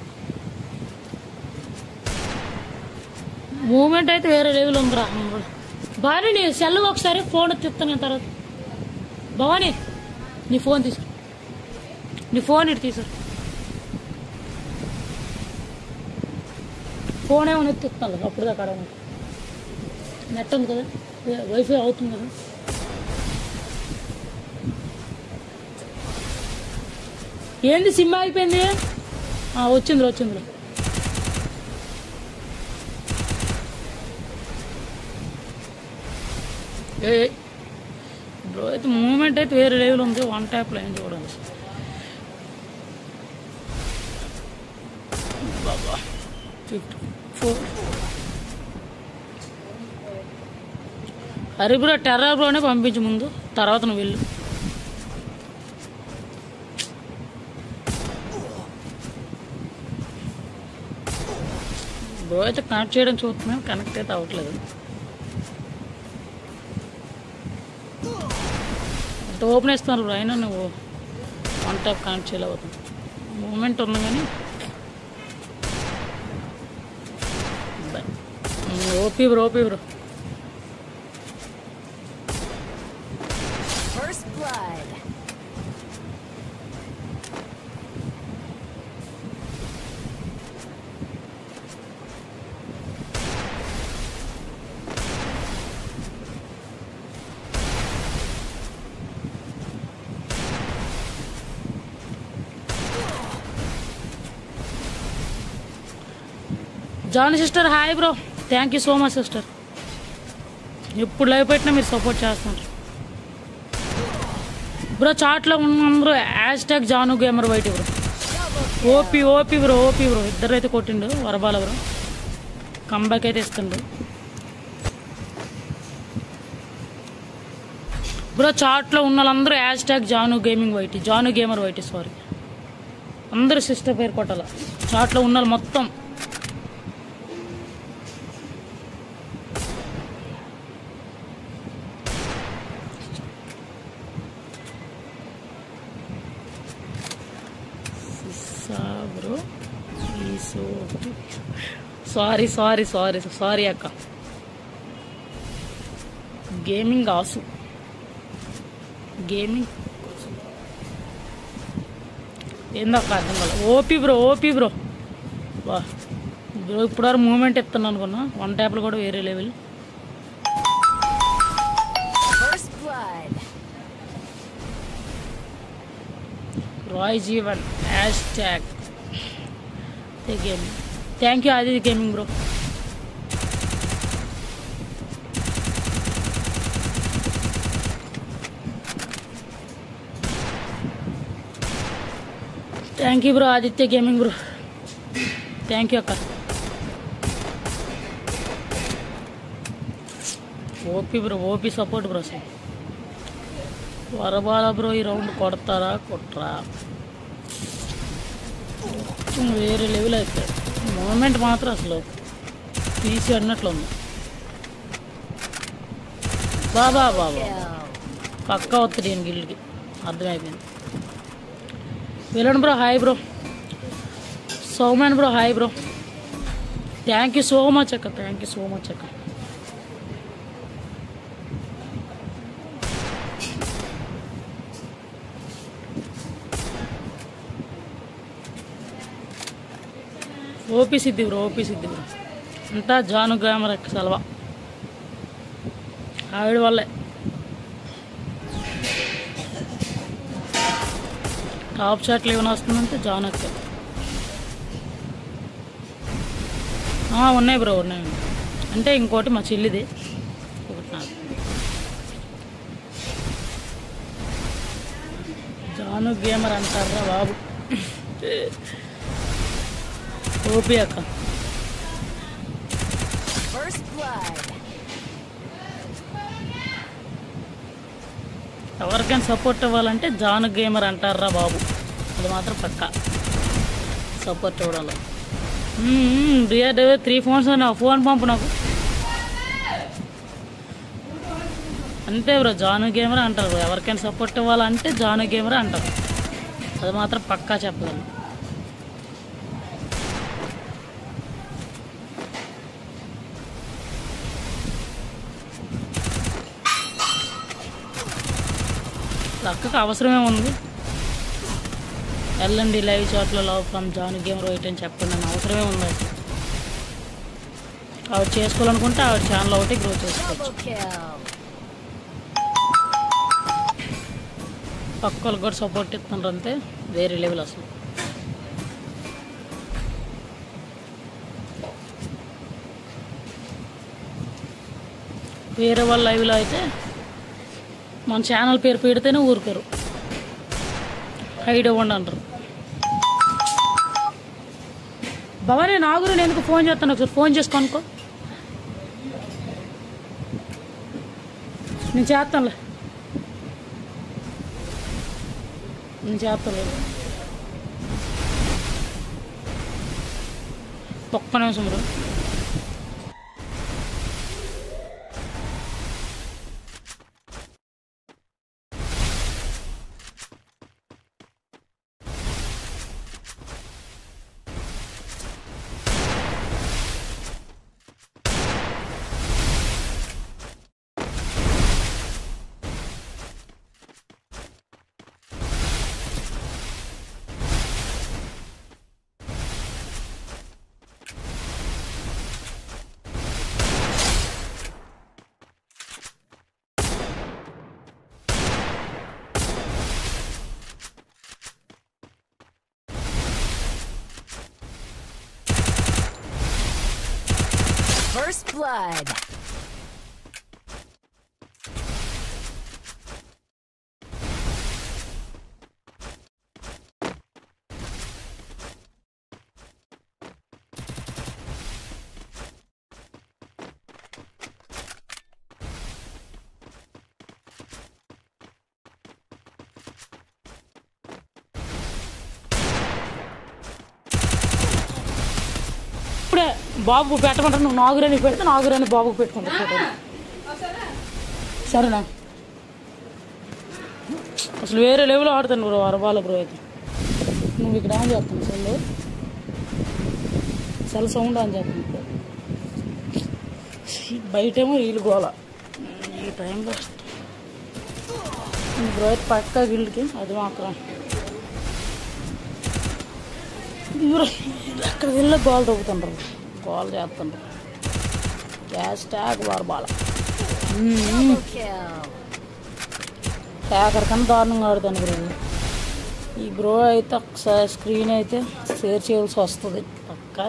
మూమెంట్ అయితే వేరే లెవెల్ ఉందిరా భవానీ నీ సెల్ ఒకసారి ఫోన్ తిస్తాను తర్వాత భవానీ నీ ఫోన్ తీసు నీ ఫోన్ ఇటు తీసు ఫోన్ ఏమైనా ఎత్తిస్తాను కదా అప్పుడు దాకా అడగను. నెట్ ఉంది కదా వైఫై అవుతుంది కదా ఏంది సిమ్ అయిపోయింది ఆ, వచ్చింది వచ్చింది ఏ బ్రో అయితే మూమెంట్ అయితే వేరే లెవెల్ ఉంది వన్ ట్యాప్లో ఏం చూడండి బాబా fifty four Hari bro terror బ్రోనే పంపించు ముందు తర్వాత నువ్వు వెళ్ళు బ్రో అయితే కనెక్ట్ చేయడం చూస్తున్నాను కనెక్ట్ అయితే అవ్వట్లేదు అంత ఓపెన్ ఇస్తున్నారు బ్రో అయినా నువ్వు వన్ టైప్ కనెక్ట్ చేయలేకపోతుంది మూమెంట్ ఉంది కానీ OP bro OP bro First blood. Jaan sister hi bro thank you so much sister ఎప్పుడు లైవ్ పెట్టినా మీరు సపోర్ట్ చేస్తున్నారు బ్రో చాట్లో ఉన్న అందరూ హ్యాష్ ట్యాగ్ జాను గేమర్ బయట bro OP OP bro OP bro ఇద్దరు అయితే కొట్టిండు వరబాల బ్రో కంబ్యాక్ అయితే ఇస్తుండు బ్రో చాట్లో ఉన్న వాళ్ళందరూ hashtag Janu gaming YT Janu gamer YT sorry అందరూ సిస్టర్ పేరు కొట్టాల చాట్లో ఉన్న వాళ్ళు మొత్తం bro sorry sorry sorry sorry అక్క గేమింగ్ ఆసు గేమింగ్ ఏందక్క అర్థం కాదు ఓపీ బ్రో ఓపీ బ్రో వా బ్రో ఇప్పటివరకు మూమెంట్ ఇస్తున్నాను అనుకున్నా వన్ ట్యాప్లు కూడా వేరే level First blood. Roy Jeevan hashtag gaming thank you అది gaming bro thank you bro Aditya gaming bro thank you అక్క OP bro OP support bro sir వరబాల బ్రో ఈ రౌండ్ కొడతారా కొట్టరా కొంచెం వేరే లెవెల్ అయిపోయాడు మూమెంట్ మాత్రం అసలు తీసి అన్నట్లు ఉంది బాబా బాబా పక్కా వస్తుంది నేను గిల్డ్కి అర్థమైపోయింది వెళ్ళండి బ్రో హాయ్ బ్రో సౌమ్యాన్ bro hi bro thank you so much అక్క థ్యాంక్ యూ సో మచ్ అక్క OP Siddhi bro OP Siddhi bro అంతా జాను గ్రామర్ సెలవ ఆవిడ వల్లే టాప్ షాట్లు ఏమైనా వస్తుందంటే జాన్ అక్క ఆ, ఉన్నాయి బ్రో ఉన్నాయి ఉన్నాయి. అంటే ఇంకోటి మా చెల్లిది ఒకటి నాది జాను గేమర్ అంటారా బాబు ఓపీ అక్క First blood. ఎవరికైనా సపోర్ట్ ఇవ్వాలంటే జాను గేమర్ అంటారా బాబు అది మాత్రం పక్కా సపోర్ట్ ఇవ్వడాలి రియర్ త్రీ ఫోన్స్ నా ఫోన్ పంపు నాకు అంతే బ్రో జాను గేమర్ అంటారు bro. ఎవరికైనా సపోర్ట్ ఇవ్వాలంటే జాను గేమర్ అంటారు అది మాత్రం పక్కా చెప్పగలను అక్కకి అవసరమే ఉంది వెళ్ళండి లైవ్ చాట్లో love from Jaan game right అని చెప్పండి అని అవసరమే ఉంది అసలు ఆవిడ చేసుకోవాలనుకుంటే ఆవిడ ఛానల్ ఒకటి గ్రో చేసుకోవచ్చు Double kill. పక్క వాళ్ళకి కూడా సపోర్ట్ ఇస్తున్నారు అంతే వేరే లెవెల్ అసలు వేరే వాళ్ళ లైవ్లో అయితే మన ఛానల్ పేరు పెడితేనే ఊరుకోరు హైడ్ అవ్వండి అంటారు భవానీ నాగురు నేను ఎందుకు ఫోన్ చేస్తాను ఒకసారి ఫోన్ చేసి కనుక్కో నేను చేస్తానులే నేను చేస్తలేదు ఒక్క నిమిషం బ్రో First blood. ఇప్పుడే బాబు పెట్టమంటే నువ్వు నాగురని పెడితే నాగురని బాబుకు పెట్టుకుంటా ఫోటో సరేనా అసలు వేరే లెవెల్ ఆడుతాను బ్రో అరబాల బ్రో అయితే నువ్వు ఇక్కడ ఆన్ చేస్తాను సెల్ సెల్ సౌండ్ ఆన్ చేస్తాను ఇప్పుడు బయటేమో వీళ్ళు గోల ఈ టైంలో బ్రో అయితే పక్క వీళ్ళకి అది మాత్రం ఇవ్వరు అక్కడ వెళ్ళి గోల్ దొబ్బుతుంటారు గోల్ చేస్తుంటారు గ్యాస్ ట్యాగ్ వారు బాల Double kill. ట్యాగర్ కన్నా దారుణంగా ఆడుతాను బ్రో ఈ బ్రో అయితే ఒకసారి స్క్రీన్ అయితే షేర్ చేయాల్సి వస్తుంది పక్క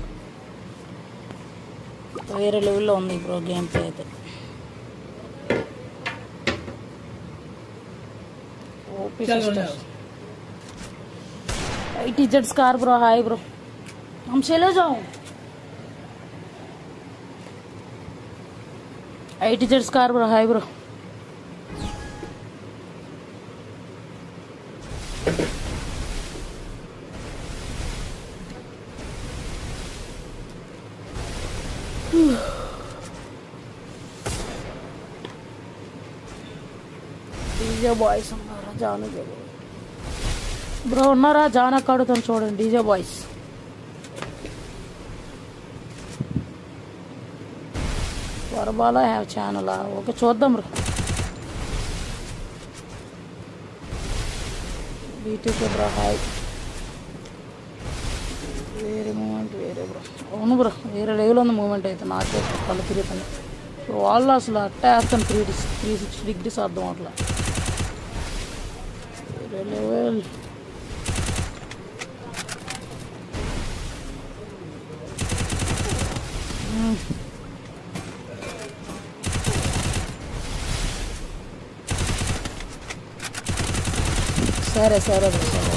వేరే లెవెల్లో ఉంది ఈ బ్రో గేమ్ ప్లే అయితే ఓపీ ఐటీ జెట్స్ कार ब्रो हाय ब्रो हम चले जाओ ఐటీ జెట్స్ कार bro hi bro DJ boys ఉన్నారా జాను బ్రో ఉన్నారా జాన్ అక్కడుతో చూడండి డీజే బాయ్స్ వరబాల హ్యావ్ ఛానల్ ఓకే చూద్దాం బ్రో బీటీకే బ్రో హాయ్ వేరే మూమెంట్ వేరే బ్రో అవును బ్రో వేరే లెవెల్ ఉంది మూమెంట్ అయితే నాకే కళ్ళు తిరుగుతుంది వాళ్ళు అసలు అట్టే వేస్తాను త్రీ త్రీ సిక్స్టీ డిగ్రీస్ అర్థం అట్లా వేరే లెవెల్ సరే సరే బ్రో సరే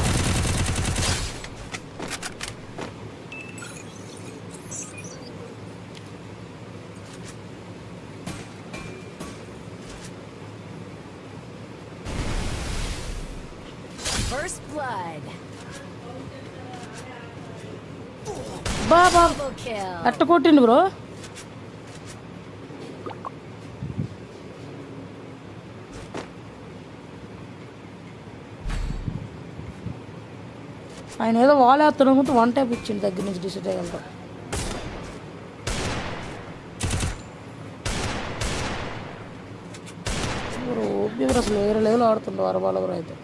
First blood. బా బా Double kill. అట్ట కొట్టిండు బ్రో ఆయన ఏదో వాలేస్తాడు అనుకుంటే వన్ టైప్ ఇచ్చిండు దగ్గర నుంచి డిసైడ్ అయ్యగలరు బ్రో ఓపీ బ్రో అసలు వేరే లెవెల్ ఆడుతుండ్రు వరబాల బ్రో అయితే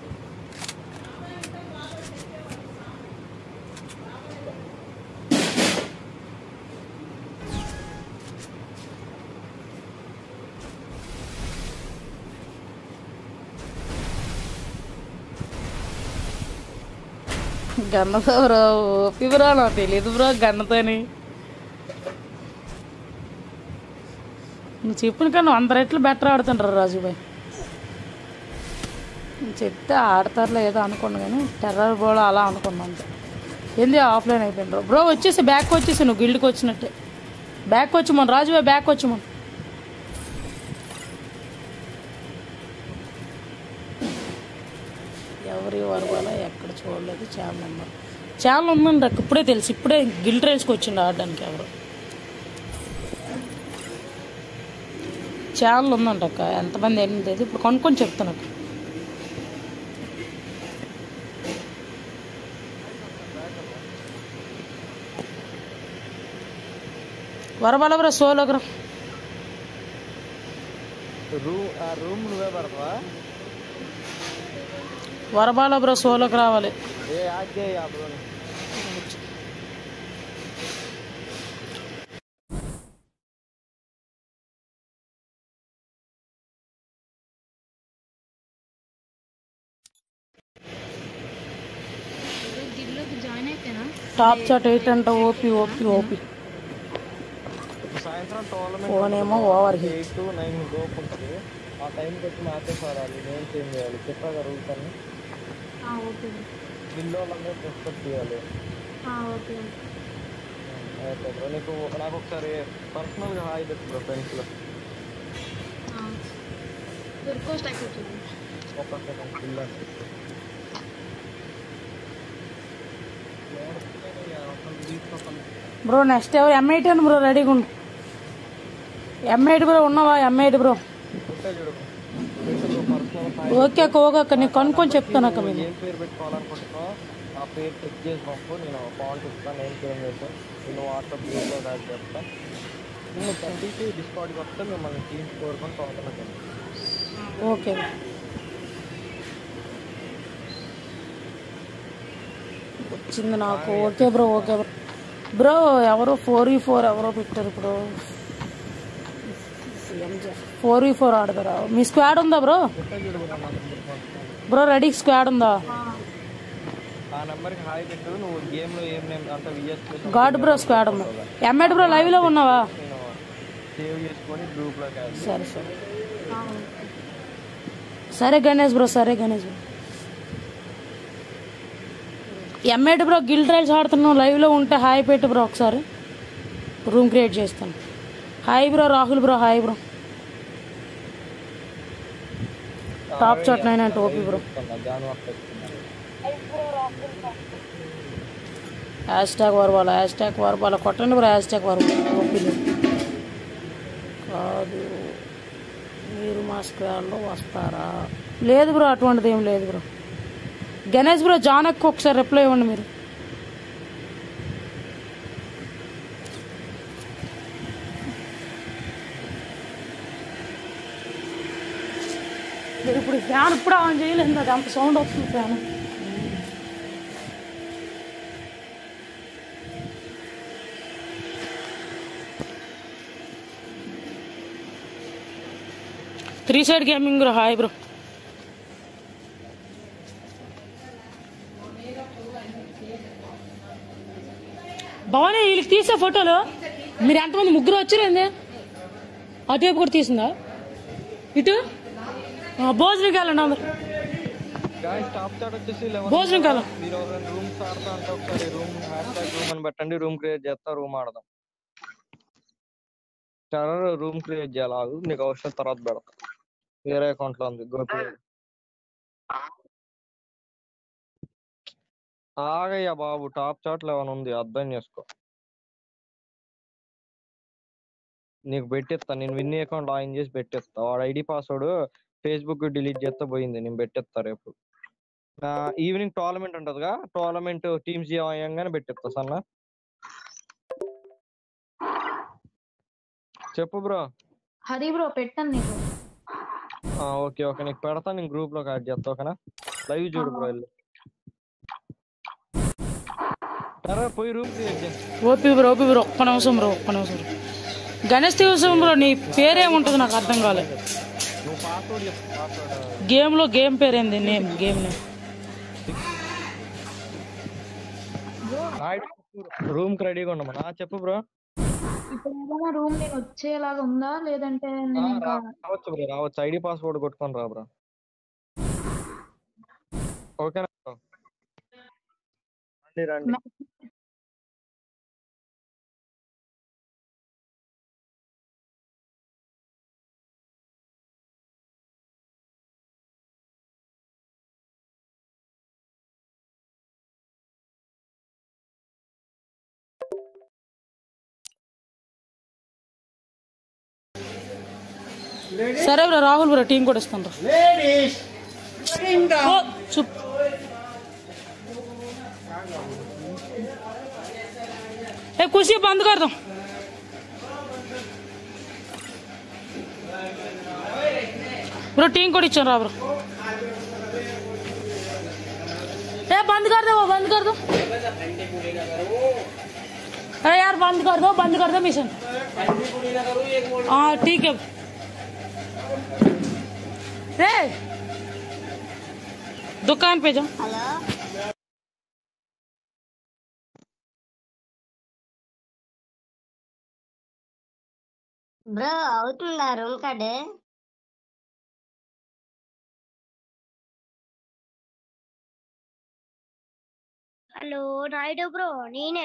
గన్నతో బ్రో ఓపి బ్రో నాకు తెలియదు బ్రో గన్నతోని నువ్వు చెప్పిన కానీ వంద రెట్లు బెటర్ ఆడుతుంటారు రాజుబాయ్ నువ్వు చెప్తే ఆడతారులే ఏదో అనుకున్నా కానీ టెర్రర్ బోల్ అలా అనుకున్నా అంతే ఏంది ఆఫ్లైన్ అయిపోయిండ్రు బ్రో వచ్చేసి బ్యాక్ వచ్చేసి నువ్వు గిల్డ్కి వచ్చినట్టే బ్యాక్ వచ్చి మన రాజుబాయ్ బ్యాక్ వచ్చి మన ఎవరి వరవాల ఎక్కడ చూడలేదు ఛానల్ నెంబర్ ఛానల్ ఉందండి అక్క ఇప్పుడే తెలుసు ఇప్పుడే గిల్డ్ రైస్కి వచ్చిండు ఆడడానికి ఎవరు ఛానల్ ఉందంట అక్క ఎంతమంది ఏంటి తెలియదు ఇప్పుడు కొనుక్కొని చెప్తాను అక్క వరబాల బ్రో సోలోగ్రా రూమ్ ఆ రూమ్ నువ్వే పడతావా వరబాల బ్రో సోలోకి రావాలి ఏ యాడ్ చేయి ఆ బ్రో గిల్లోకి జాయిన్ అయిపోయినా టాప్ చాట్ ఎయిట్ అంట ఓపీ ఓపీ ఓపీ సాయంత్రం టోర్నమెంట్ ఫోన్ ఏమో overheat eight to nine గోప్ ఉంటుంది ఆ టైంకి వచ్చి మ్యాచెస్ ఆడాలి నేను చేంజ్ చేయాలి చెప్పాగా రూల్స్ అన్ని ఆ, ఓకే బ్రో బిల్ వాళ్ళందరూ డిస్కస్ చేయాలి ఆ, ఓకే అయితే బ్రో నీకు నాకు ఒకసారి పర్సనల్గా హాయ్ పెట్టు బ్రో ఫ్రెండ్స్లో రిక్వెస్ట్ అయిపోతుంది ఒక సెకండ్ బిల్ అంటే బ్రో నెక్స్ట్ ఎవరు ఎం ఎయిట్ అని బ్రో రెడీగా ఉండు ఎం ఎయిట్ బ్రో ఉన్నావా ఎం ఎయిట్ బ్రో ఉంటాయి చూడు పర్సనల్ హాయ్ ఓకే అక్క ఓకే అక్క నేను కనుక్కొని చెప్తాను అక్క నువ్వు మీకు ఏం పేరు పెట్టుకోవాలనుకుంటున్నావు ఆ పేరు చెక్ చేసి పంపు నేను ఫాంట్ ఇస్తాను నేను చేంజ్ చేస్తాను నేను వాట్సాప్ గ్రూప్లో యాడ్ చేస్తాను నువ్వు థర్టీకి డిస్కౌంట్కి వస్తే మిమ్మల్ని టీమ్స్ కోరుకొని టోర్నమెంట్ ఓకే వచ్చింది నాకు okay bro okay bro bro ఎవరో ఫోర్ ఈ ఫోర్ ఎవరో పెట్టారు ఇప్పుడు ఫోర్ ఈ ఫోర్ ఆడతారా మీ స్క్వాడ్ ఉందా బ్రో బ్రో రెడీ స్క్వాడ్ ఉందా ఆ నెంబర్కి హాయ్ పెట్టు నువ్వు గేమ్లో ఏం నేమ్ అంత విఎస్ గాడ్ బ్రో స్క్వాడ్ ఉందా ఎంఎడ్ బ్రో లైవ్లో ఉన్నావా నేను సేవ్ చేసుకొని గ్రూప్లోకి యాడ్ సరే సరే సరే గణేష్ బ్రో సరే గణేష్ బ్రో ఎంఏడ్ బ్రో గిల్ ట్రైల్స్ ఆడుతున్నాం లైవ్లో ఉంటే హాయ్ పెట్టు బ్రో ఒకసారి రూమ్ క్రియేట్ చేస్తాను hi bro Rahul bro hi bro top chat nine అంటే ఓపీ బ్రో జాను వస్తుంది హ్యాష్ ట్యాగ్ వరవాల హ్యాష్ ట్యాగ్ వరవాల కొట్టండి బ్రో హ్యాష్ ట్యాగ్ వరవాల ఓపీ లేదు కాదు మీరు మా స్క్వేర్లో వస్తారా లేదు బ్రో అటువంటిది ఏం లేదు బ్రో గణేష్ బ్రో జానక్ ఒకసారి రిప్లై ఇవ్వండి మీరు ఇప్పుడు ఫ్యాన్ ఇప్పుడు ఆన్ చేయలేదు అది అంత సౌండ్ వస్తుంది fan three side gaming bro hi bro Bhavani వీళ్ళకి తీసే ఫోటోలు మీరు ఎంతమంది ముగ్గురు వచ్చారండి అటువైపు కూడా తీసిందా ఇటు ఆ, భోజనంకి వెళ్ళండి అందరు గాయస్ టాప్ చాట్ వచ్చేసి లెవెన్ భోజనం కాలం మీరు ఎవరైనా రూమ్స్ ఆడతా అంటే ఒకసారి రూమ్ హ్యాష్ ట్యాగ్ రూమ్ అని పెట్టండి రూమ్ క్రియేట్ చేస్తా రూమ్ ఆడదాం టెర్రర్ రూమ్ క్రియేట్ చేయాలి ఆగు నీకు అవసరం తర్వాత పెడతా వేరే అకౌంట్ లో ఉంది గోపి ఆగయ్యా బాబు టాప్ చాట్ లెవెన్ ఉంది అర్థం చేసుకో నీకు పెట్టిస్తా నేను విన్నీ అకౌంట్ లాగిన్ చేసి పెట్టిస్తా వాడు ఐడి పాస్వర్డ్ ఫేస్బుక్ డిలీట్ చేస్తే పోయింది నేను పెట్టిస్తా రేపు ఈవినింగ్ టోర్నమెంట్ ఉంటదిగా టోర్నమెంట్ టీమ్స్ అయ్యంగానే పెట్టిస్తా సన్న చెప్పు బ్రో హరి బ్రో పెట్టాను నీకు ఆ, ఓకే ఓకే నీకు పెడతా నేను గ్రూప్ లో యాడ్ చేస్తా ఓకేనా లైవ్ చూడు బ్రో వెళ్ళి సరే పోయి రూమ్ క్రియేట్ చేయి ఓపీ బ్రో ఓపీ బ్రో ఒక్క నిమిషం బ్రో ఒక్క నిమిషం బ్రో గణేష్ దివసం బ్రో నీ పేరేముంటుంది నాకు అర్థం కాలేదు నువ్వు పాస్వర్డ్ చెప్పు పాస్వర్డ్ గేమ్లో గేమ్ పేరేంది నేమ్ గేమ్ నేమ్ రూమ్ కి రెడీగా ఉండమన్నా ఆ, చెప్పు బ్రో ఇప్పుడు ఏదైనా రూమ్ నేను వచ్చేలాగా ఉందా లేదంటే నేను ఇంకా రావచ్చు బ్రో రావచ్చు ఐడి పాస్వర్డ్ కొట్టుకొని రా బ్రో ఓకేనా bro? రండి రండి సరే బ్రో రాహుల్ బ్రో టీం కూడా ఇస్తాను బ్రో ఓ, చూప్ ఏ ఖుషి బంద్ कर दो ब्रो टीम कोड इच्छा रहा ब्रो ए बंद कर दो वो बंद कर दो अरे यार बंद कर दो बंद कर दो मिशन हाँ ठीक है रे दुकान पे जाओ హలో బ్రో అవుతుందా room card hello Naidu bro నేనే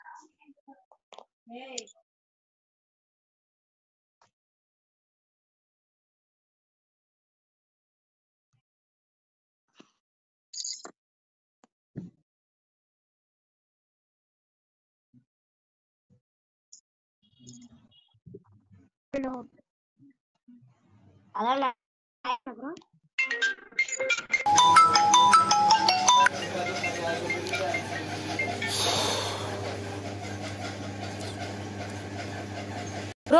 hello Naidu bro bro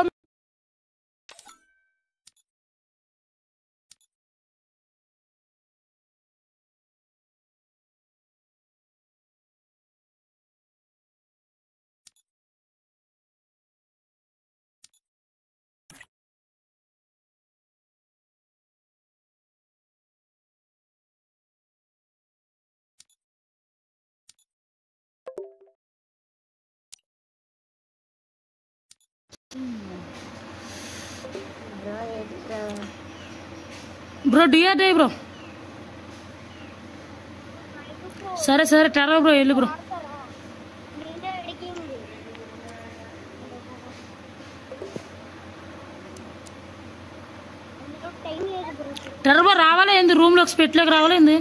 bro ఏంటి bro bro DR day bro సరే సరే టెర్రర్ బ్రో వెళ్ళు బ్రో నేనే అడిగింది అందులో టైం లేదు బ్రో టెర్రర్ బ్రో రావాలా ఏంది రూమ్ లోకి స్పెట్లోకి రావాలా ఏంది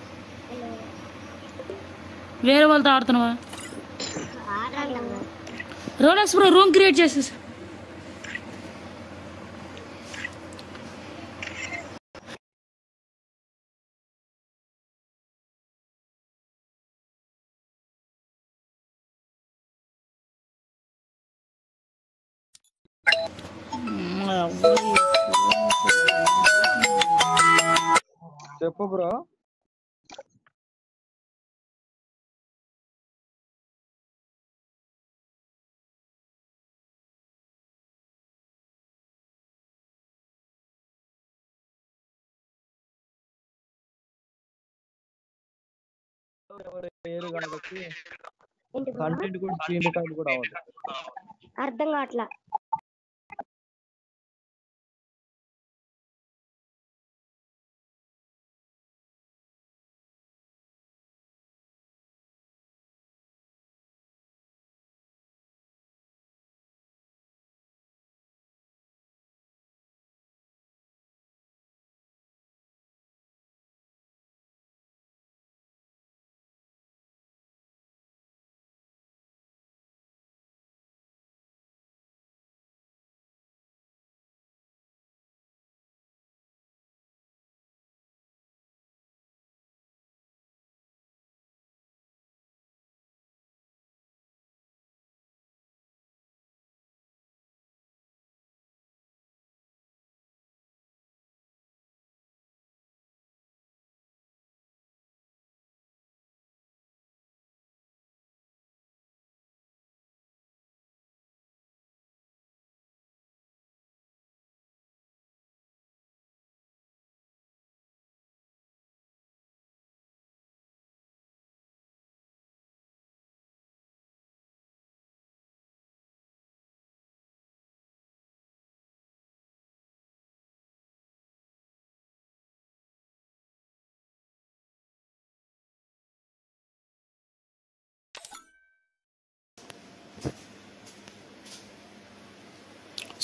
వేరే వాళ్ళతో ఆడుతున్నావా ఆడాలి రోలెక్స్ బ్రో రూమ్ క్రియేట్ చేసేసి చెప్పు బ్రో ఎవరి పేరు కాబట్టి ఏంటి బ్రో కంటెంట్ కూడా స్క్రీన్ రికార్డ్ కూడా అవ్వదు అర్థం కావట్లా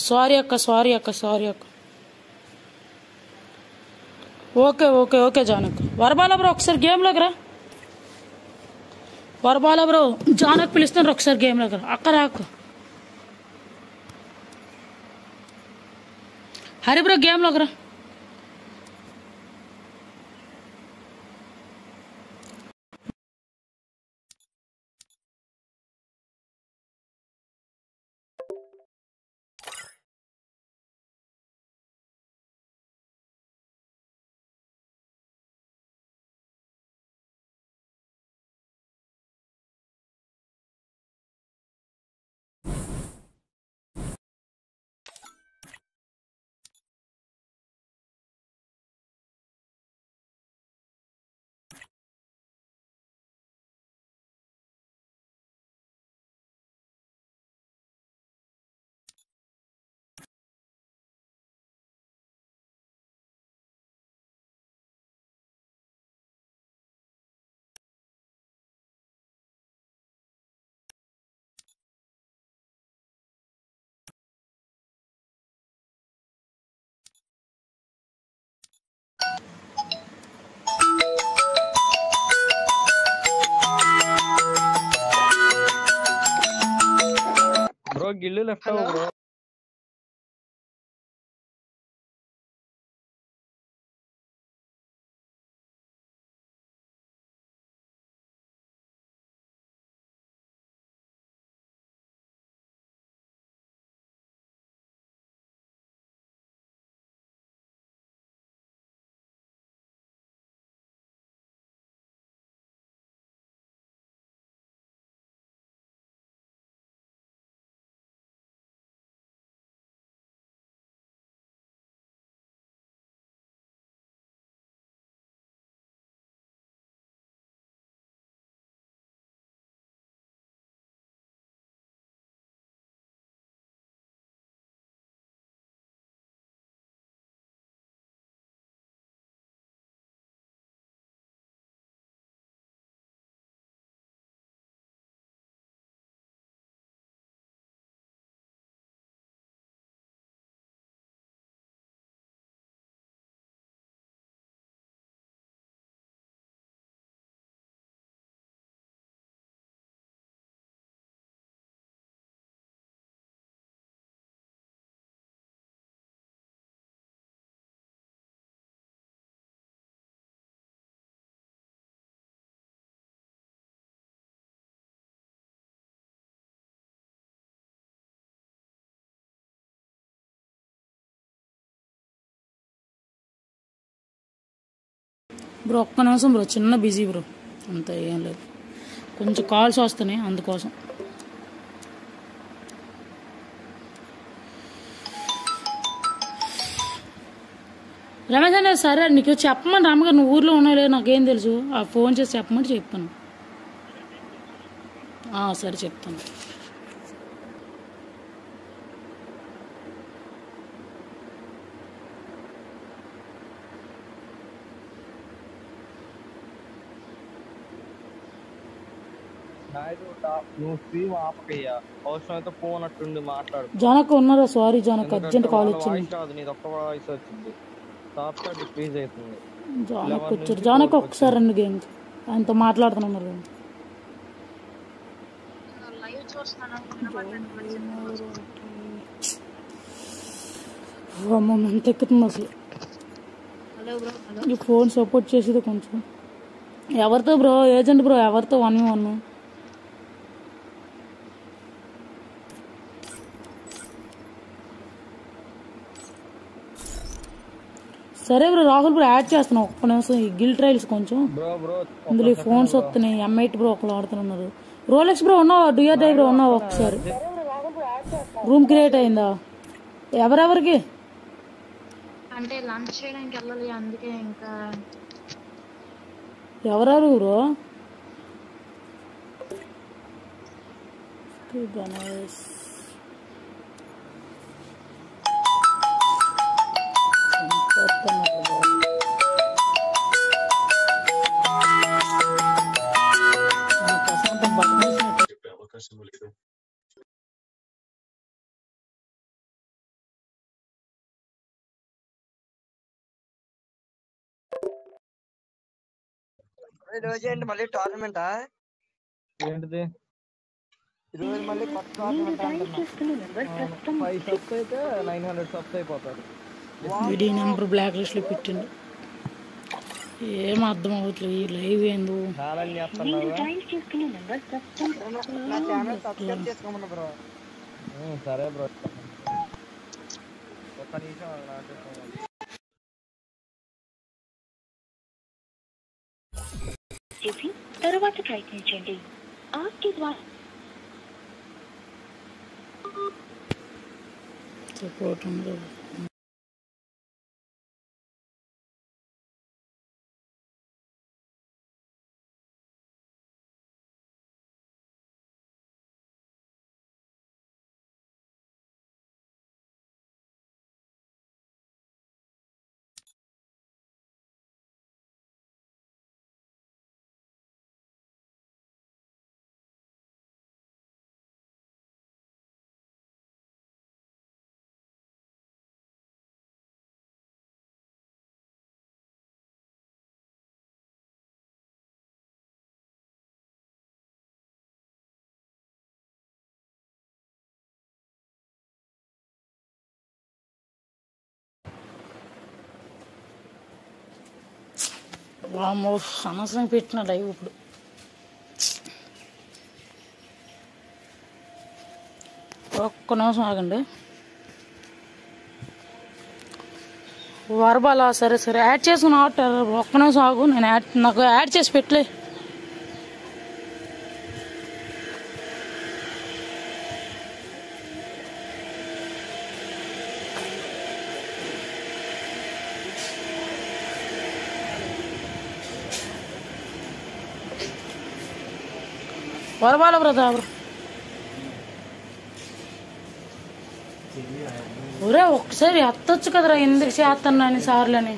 సారీ అక్క సారీ అక్క సారీ అక్క ఓకే ఓకే ఓకే జానక్ వరబాల బ్రో ఒకసారి గేమ్లోకి రా వరబాల బ్రో జానక్ పిలుస్తున్నారు ఒకసారి గేమ్లోకి రా అక్క రా అక్క హరి బ్రో గేమ్లోకి రా బ్రో గిల్లు లెఫ్ట్ అవ్వు బ్రో బ్రో ఒక్క నిమిషం బ్రో చిన్న బిజీ బ్రో అంత ఏం లేదు కొంచెం కాల్స్ వస్తున్నాయి అందుకోసం రమేష్ అన్న సరే నీకు చెప్పమని రమ్మగారు నువ్వు ఊర్లో ఉన్నావు లేదు నాకేం తెలుసు ఆ ఫోన్ చేసి చెప్పమని చెప్పాను ఆ, సరే చెప్తాను నాయుడు డా- నువ్వు స్ట్రీమ్ ఆపకయ్యా అవసరం అయితే ఫోన్ అట్టుండి మాట్లాడు జనక్ ఉన్నారా సారీ జనక్ అర్జెంట్ కాల్ వాళ్ళ వచ్చింది వాయిస్ రాదు నీది ఒక్క వాయిస్ వచ్చింది సాఫ్ట్వేర్ డిక్రీజ్ అవుతుంది జానక్ వచ్చారు జానక్ ఒకసారి రెండు గేమ్ ఆయనతో మాట్లాడుతున్నారు కదా లైవ్ చూస్తాను వినపడలేదు అమ్మ ఎంత ఎక్కుతుంది అసలు హలో బ్రో హలో ఈ ఫోన్ సపోర్ట్ చేసేది కొంచెం ఎవరితో బ్రో ఏజెంట్ బ్రో ఎవరితో వన్ వన్ సరే బ్రో రాహుల్ బ్రో యాడ్ చేస్తున్నాం ఒక్క నిమిషం ఈ గిల్ ట్రైల్స్ కొంచెం బ్రో బ్రో ఇందులో ఈ ఫోన్స్ వస్తున్నాయి ఎంఐటి బ్రో ఒకళ్ళు ఆడుతున్నారు రోలెక్స్ బ్రో ఉన్నావా డుయర్ డై బ్రో ఉన్నావా ఒకసారి రూమ్ క్రియేట్ అయిందా ఎవరెవరికి అంటే లంచ్ చేయడానికి వెళ్ళాలి అందుకే ఇంకా ఎవరెవరు బ్రో గణేష్ సంపత్ అన్నారు బ్రో. మన ప్రశాంతం బట్టలు చెప్పే అవకాశం లేదు ఈ రోజు ఏంటి మళ్ళీ టోర్నమెంటా ఏంటిది ఈ రోజు మళ్ళీ కొత్త టోర్నమెంట్ అంటున్నా ఫైవ్ సబ్స్ అయితే నైన్ హండ్రెడ్ సబ్స్ అయిపోతారు వీడి నెంబర్ బ్లాక్ లిస్ట్ లో పెట్టిండు ఏం అర్థం అవ్వట్లేదు ఈ లైవ్ ఏందో ఛాలెంజ్ చేస్తున్నావు నా ఛానల్ సబ్స్క్రైబ్ చేసుకోమన్నా బ్రో సరే బ్రో ఒక్క నిమిషం నాకు చేసి తరువాత ప్రయత్నించండి ఆప్కి ద్వారా సపోర్ట్ ఉండదు వామో అనవసరం పెట్టిన లైవ్ ఇప్పుడు ఒక్క నిమిషం ఆగండి వరబాలా సరే సరే యాడ్ చేసుకుని ఆట ఒక్క నిమిషం ఆగు నేను యాడ్ నాకు యాడ్ చేసి పెట్టలే వరబాల బ్రదా బ్రో ఒరే ఒక్కసారి ఎత్తొచ్చు కదరా ఎందుకు చేస్తున్నాను సార్లని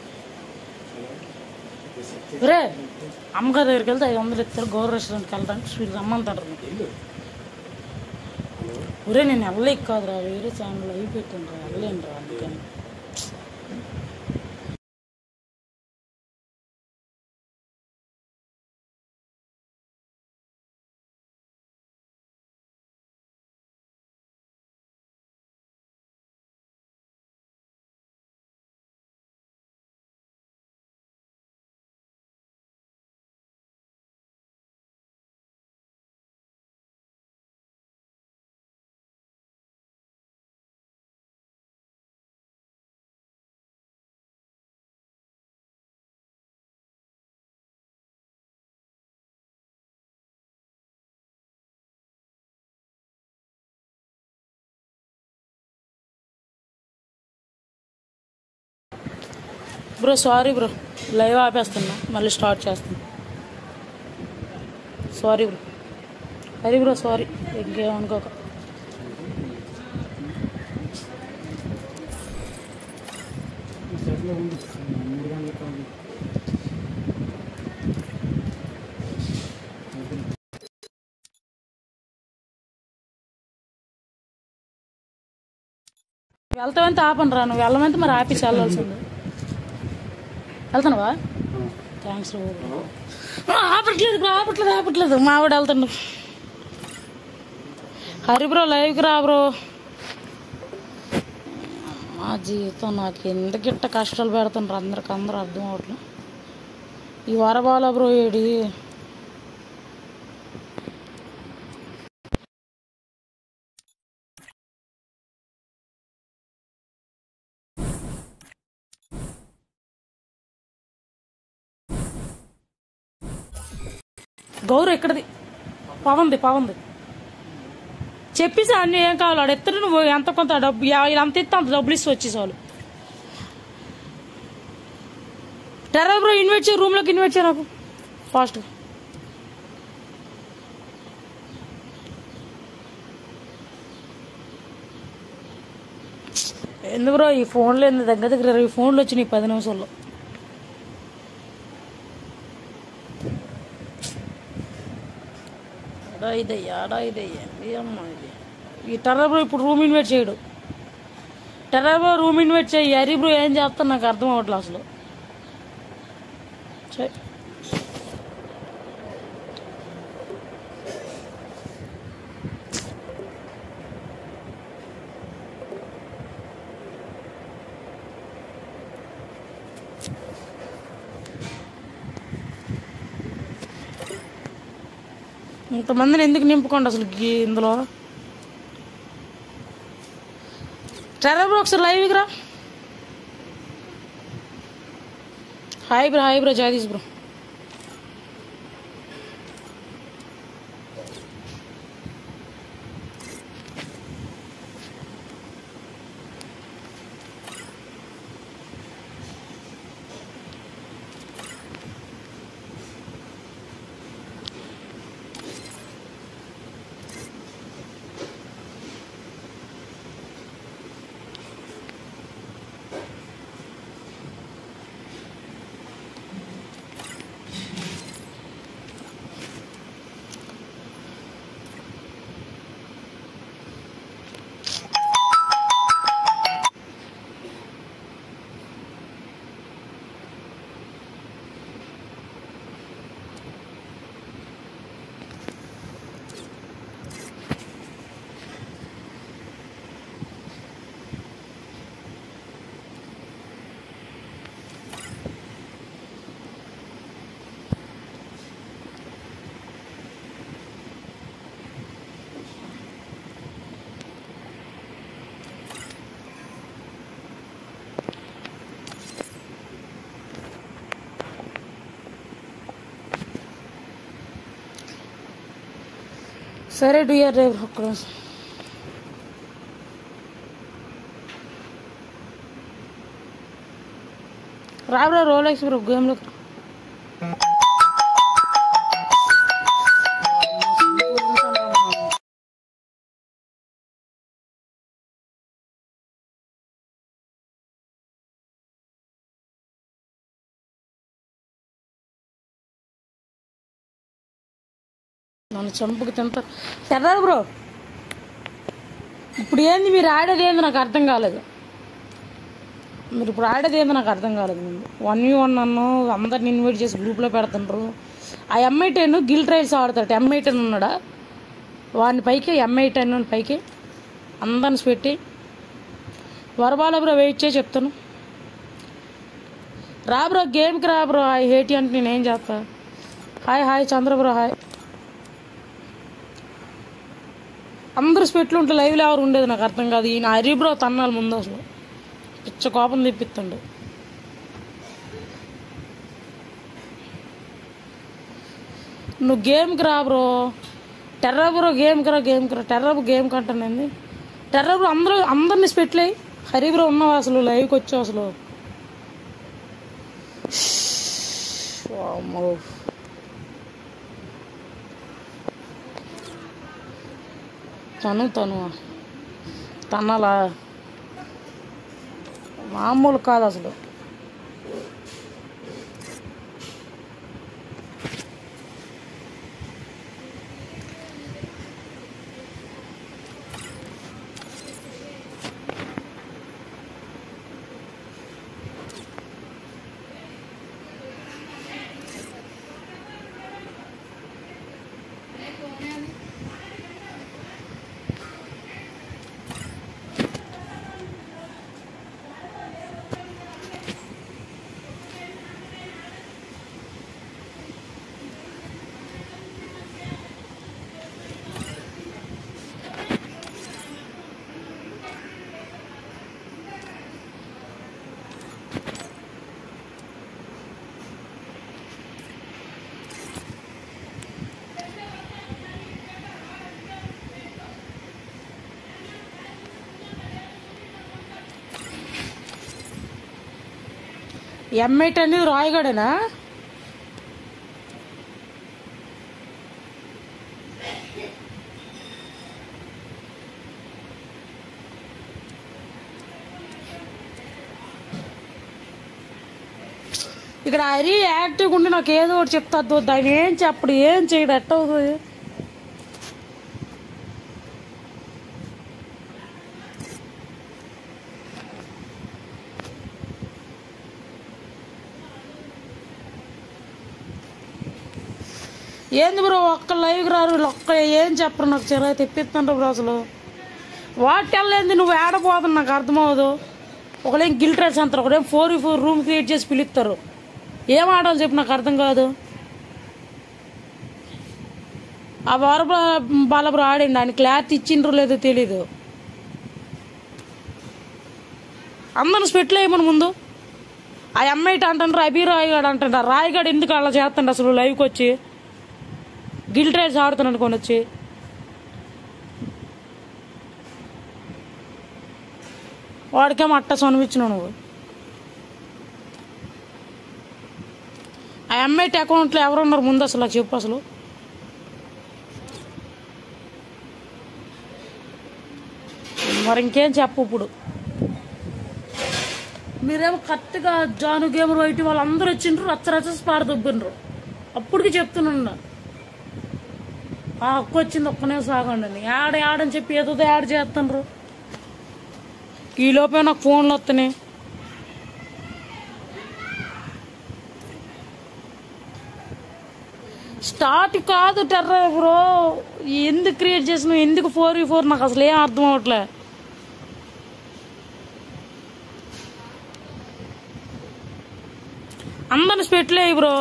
ఒరే అమ్మగారి దగ్గరికి వెళ్తే ఐదు వందలు ఇస్తారు గౌరవ రెస్టారెంట్కి వెళ్తాను వీళ్ళు రమ్మంటారు ఒరే నేను వెళ్ళలేక కాదురా వేరే ఛానల్ అవి పెట్టాను రా వెళ్ళలేను రా అందుకని బ్రో సారీ బ్రో లైవ్ ఆపేస్తున్నా మళ్ళీ స్టార్ట్ చేస్తున్నా సారీ బ్రో అది బ్రో సారీ ఇంకేమనుకోక వెళ్తామంటే ఆపను రా నువ్వు వెళ్ళమంటే మరి ఆపేసి వెళ్ళాల్సింది వెళ్తున్నావా థ్యాంక్స్ ఆపట్లేదు బ్రో ఆపట్లేదు ఆపట్లేదు మా ఆవిడ వెళ్తుండు హరి బ్రో లైవ్కి రా బ్రో మా జీవితం నాకు ఎందుకిట్ట కష్టాలు పెడుతుండ్రు అందరికి అందరూ అర్థం అవట్లేదు ఈ వరబాల బ్రో ఏడి గౌరవ ఎక్కడిది పవంది పవంది చెప్పేసి అన్ని ఏం కావాలి ఆడ ఎత్తున నువ్వు ఎంత కొంత డబ్బు యా- ఇలా అంత ఇస్తే అంత డబ్బులు ఇస్తే వచ్చేసాలు టెర్రర్ బ్రో ఇన్వైట్ చేయ రూమ్లోకి ఇన్వైట్ చేయ నాకు ఫాస్ట్ ఎందుకు బ్రో ఈ ఫోన్లో ఎందుకు దగ్గర దగ్గర ఇరవై ఫోన్లు వచ్చినాయి పది నిమిషాల్లో ఎడా ఇదయ్యా ఎడా ఇదయ్యా ఏ అమ్మా ఇది ఈ టెర్రర్ బ్రో ఇప్పుడు రూమ్ ఇన్వైట్ చేయడు టెర్రర్ బ్రో రూమ్ ఇన్వైట్ చేయి హరి బ్రో ఏం చేస్తా నాకు అర్థం అవ్వట్లేదు అసలు చెయ్. ఇంతమందిని ఎందుకు నింపుకోండి అసలు గీ- ఇందులో టెర్రర్ బ్రో ఒకసారి లైవ్కి రా hi bro hi bro Jagadish bro సరే డియర్ డ్రైవర్ ఒక్క నిమిషం రాబరా రోలెక్స్ బ్రో గేమ్లో నన్ను చంపుకు తింటారు తెర్రారు బ్రో ఇప్పుడు ఏంది మీరు ఆడేది ఏంది నాకు అర్థం కాలేదు మీరు ఇప్పుడు ఆడేది ఏంది నాకు అర్థం కాలేదు ముందు వన్ యూ వన్ నన్ను అందరిని ఇన్వైట్ చేసి గ్రూప్లో పెడుతుంటారు ఆ ఎంఐ టెన్ గిల్ ట్రైల్స్ ఆడతాడు ఎంఐ టెన్ ఉన్నాడా వాడిని పైకి ఎంఐ టెన్ పైకి అందరిని పెట్టి వరబాల బ్రో వెయిట్ చేసి చెప్తాను రా బ్రో గేమ్కి రా బ్రో ఐ హేట్ అంటే నేనేం చేస్తా hi hi Chandra bro hi అందరూ స్పెట్లు ఉంటే లైవ్లో ఎవరు ఉండేది నాకు అర్థం కాదు ఈయన హరిబ్రో తన్నాలి ముందు అసలు పిచ్చ కోపం తెప్పిస్తుండు నువ్వు గేమ్కి రా బ్రో టెర్ర బ్రో గేమ్కి రా గేమ్కి రా టెర్ర గేమ్ కంటానండి టెర్ర బ్రో అందరూ అందరిని స్పెట్లే హరి బ్రో ఉన్నావు అసలు లైవ్కి వచ్చావు అసలు వామ్మో. తను తను తనలా మామూలు కాదు అసలు ఎంఐట్ అనేది రాయగడనా ఇక్కడ హరి యాక్టివ్గా ఉండి నాకు ఏదో ఒకటి చెప్తాదు దాన్ని ఏం చెప్పడు ఏం చేయడు ఎట్ట అవుతుంది ఏంది బ్రో ఒక్క లైవ్ రారు వీళ్ళు ఒక్క ఏం చెప్పరు నాకు చిరా తెప్పిస్తుంటారు బ్రో అసలు వాటెళ్ళేంది నువ్వు ఏడపోతుంది నాకు అర్థమవదు ఒకలేం గిల్టర్స్ అంటారు ఒకడేం ఫోర్ ఫోర్ రూమ్ క్రియేట్ చేసి పిలుస్తారు ఏం ఆడాలి చెప్పు నాకు అర్థం కాదు ఆ వార బాలబ్రో ఆడండి ఆయన క్లాత్ ఇచ్చిండ్రో లేదో తెలీదు అందరిని స్పెట్లు వేయమని ముందు ఆ అమ్మాయి అంటారు అభి రాయగాడు అంటాడు ఆ రాయగాడు ఎందుకు అలా చేస్తాడు అసలు లైవ్కి వచ్చి గిల్ రైడ్స్ ఆడుతున్నాడు కొని వచ్చి వాడికేమో అట్ట సొనవిచ్చినావు నువ్వు ఆ అమ్మాయి అకౌంట్లో ఎవరున్నారు ముందు అసలు నాకు చెప్పు అసలు మరి ఇంకేం చెప్పు ఇప్పుడు మీరేమో కరెక్ట్గా జాను గేమర్ వైట్ వాళ్ళందరూ వచ్చిండ్రు రచ్చ రచ్చ పార దుబ్బిండ్రు అప్పటికి చెప్తున్నాను ఆ హక్కు వచ్చింది ఒక్కనే సాగండి అని యాడ యాడని చెప్పి ఏదో యాడ్ చేస్తుండ్రు ఈ లోపే నాకు ఫోన్లు వస్తున్నాయి స్టార్ట్ కాదు టెర్రర్ బ్రో ఎందుకు క్రియేట్ చేసినావు ఎందుకు ఫోర్ ఈ ఫోర్ నాకు అసలు ఏం అర్థం అవట్లే అందరిని స్పెట్లే బ్రో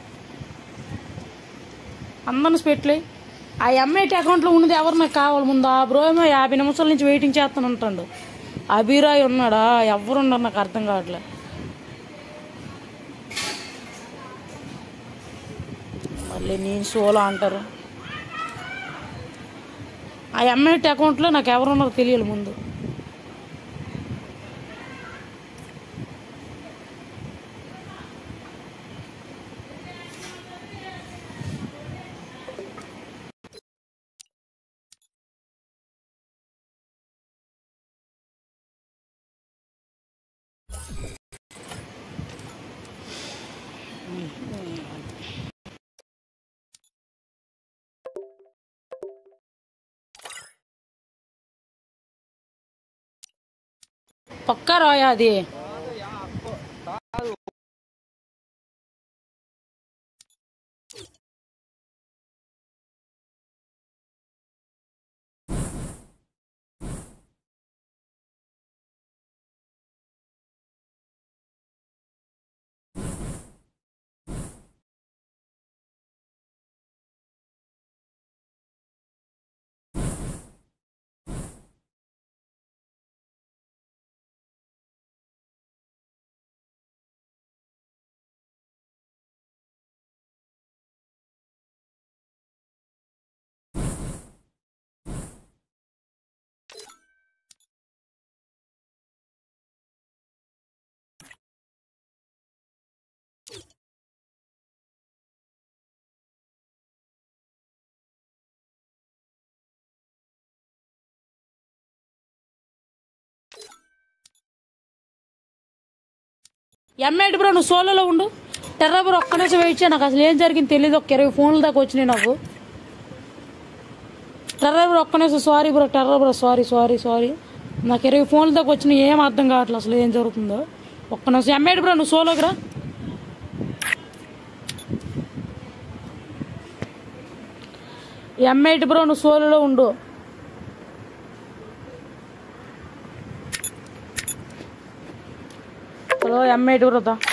అందరిని స్పెట్లే ఆ ఎంఐటి అకౌంట్లో ఉన్నది ఎవరు నాకు కావాలి ముందు ఆ బ్రో ఏమో యాభై నిమిషాల నుంచి వెయిటింగ్ చేస్తాను ఉంటాడు అభిరాయ్ ఉన్నాడా ఎవరు ఉన్నారు నాకు అర్థం కావట్లే మళ్ళీ నేను సోలో అంటారు ఆ ఎంఐటి అకౌంట్లో నాకు ఎవరున్నారో తెలియాలి ముందు పక్కా రాయా అది ఎంఐటి బ్రో నువ్వు సోలోలో ఉండు టెర్రా బ్రో ఒక్క నిమిషం వెయిట్ చేయ నాకు అసలు ఏం జరిగింది తెలియదు ఒక ఇరవై ఫోన్ల దాకా వచ్చినాయి నాకు టెర్రా బ్రో ఒక్క నిమిషం sorry bro Terra bro sorry sorry sorry నాకు ఇరవై ఫోన్ల దాకా వచ్చినాయి ఏం అర్థం కావట్లేదు అసలు ఏం జరుగుతుందో ఒక్క నిమిషం ఎంఐటి బ్రో నువ్వు సోలోకి రా ఎంఐటి బ్రో నువ్వు సోలోలో ఉండు హలో ఎంఐటి బ్రో దా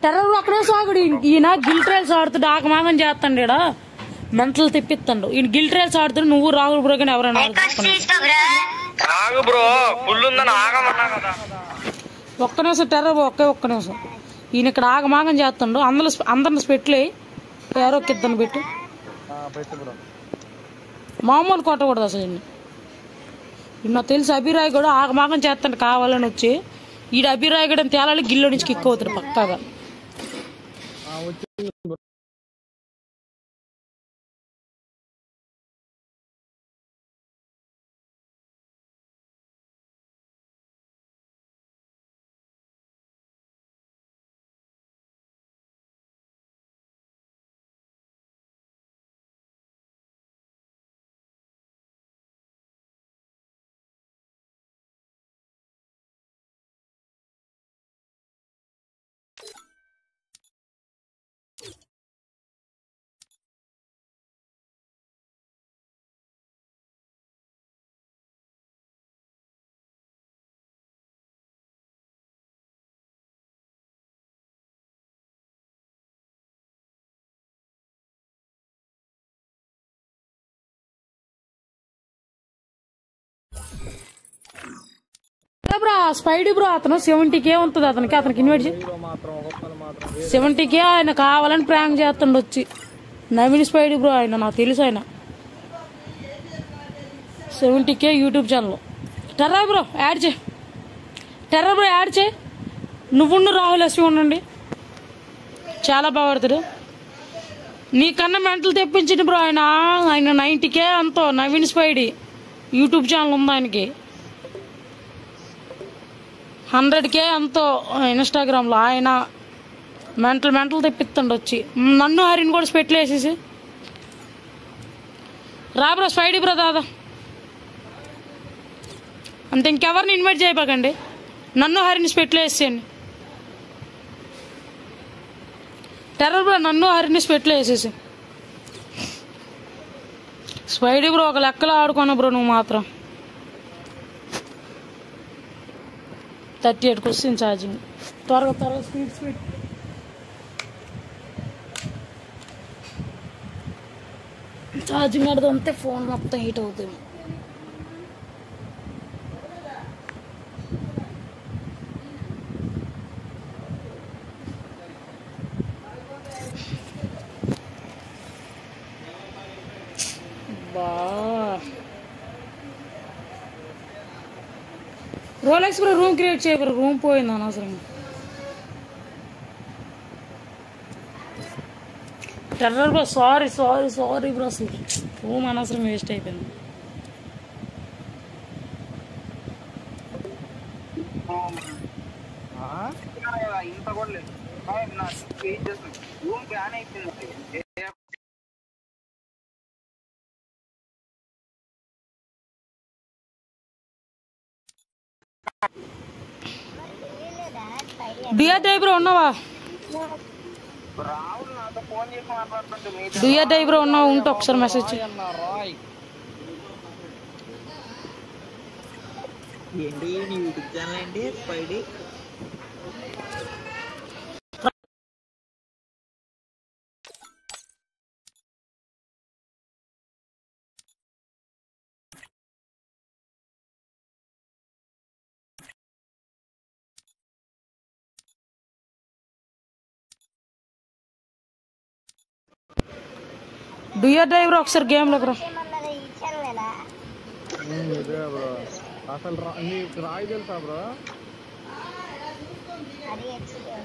టెర్రర్ అక్కడే సాగుడు ఈయన- ఈయన గిల్ ట్రైల్స్ ఆడుతాడు ఆగమాగం చేస్తాడు ఈడ మెంటలు తెప్పిస్తాడు ఈయన గిల్ ట్రైల్స్ ఆడుతాడు నువ్వు రాహుల్ బ్రో కానీ ఎవరైనా ఆడుతున్నా ఆగు బ్రో ఫుల్ ఉందని ఆగమన్నా కదా ఒక్క నిమిషం టెర్రర్ ఒకే ఒక్క నిమిషం ఈయన ఇక్కడ ఆగమాగం చేస్తాడు అందరు అందరిని స్పెట్లే ఎవరో కిద్దను పెట్టు పెట్టు బ్రో మామూలు కొట్టకూడదు అసలు ఈయన్ని. ఈయన నాకు తెలిసి అభిరాయ్ కూడా ఆగమాగం చేస్తాడు కావాలని వచ్చి ఈడ అభిరాయ్ కూడా తేలాలి గిల్లో నుంచి కిక్ అవుతాడు పక్కాగా బ్రో స్పైడీ బ్రో అతను సెవెంటీ కే ఉంటుంది అతనికి అతనికి ఇన్వైట్ సెవెంటీ కే ఆయన కావాలని ప్రాంక్ చేస్తుండ వచ్చి నవీన్ స్పైడీ బ్రో ఆయన నాకు తెలుసు ఆయన seventy K YouTube channel Terra bro add చేయి టెర్రా బ్రో యాడ్ చేయి నువ్వుండు రాహుల్ ఎస్వి ఉండండి చాలా బాగా పడతాడు నీకన్నా మెంటలు తెప్పించింది బ్రో ఆయన ఆయన నైంటీ కే అంతో నవీన్ స్పైడీ యూట్యూబ్ ఛానల్ ఉంది ఆయనకి హండ్రెడ్ కే ఎంతో ఇన్స్టాగ్రామ్లో ఆయన మెంటల్ మెంటల్ తెప్పిస్తుండ వచ్చి నన్ను హరిని కూడా స్పెట్లు వేసేసి రాబ్రా స్పైడీ బ్రో దాదా అంత ఇంకెవరిని ఇన్వైట్ చేయబాకండి నన్ను హరిని స్పెట్లు వేసేయండి టెర్రర్ బ్రో నన్ను హరిని స్పెట్లు వేసేసి స్పైడీ బ్రో ఒక లెక్కలో ఆడుకోను బ్రో నువ్వు మాత్రం థర్టీ ఎయిట్కి వస్తుంది ఛార్జింగ్ త్వరగా త్వరగా స్పీడ్ స్పీడ్ ఛార్జింగ్ ఆడదంతే ఫోన్ మొత్తం హీట్ అవుతుంది బా రోలెక్స్ బ్రో రూమ్ క్రియేట్ చేయ బ్రో రూమ్ పోయింది అనవసరంగా terror bro sorry sorry sorry bro అసలు రూమ్ అనవసరం వేస్ట్ అయిపోయింది ఇంత కూడా లేదు నాకు వెయిట్ చేస్తుంది రూమ్ బ్యాన్ అయిపోయింది డియర్ డై బ్రో ఉన్నావా రాహుల్ నాతో ఫోన్ చేసి మాట్లాడుతుంటే మీ డియర్ డై బ్రో ఉన్నావా ఉంటే ఒకసారి మెసేజ్ చెయ్యి. ఏంటి నీ యూట్యూబ్ ఛానల్ ఏంటి స్పైడీ డియర్ డై బ్రో ఒకసారి గేమ్లోకి రా ఏమన్నది ఈ ఛానలేనా ఇదే బ్రో అసలు రా- నీకు రాయి తెలుసా బ్రో అది హెచ్డి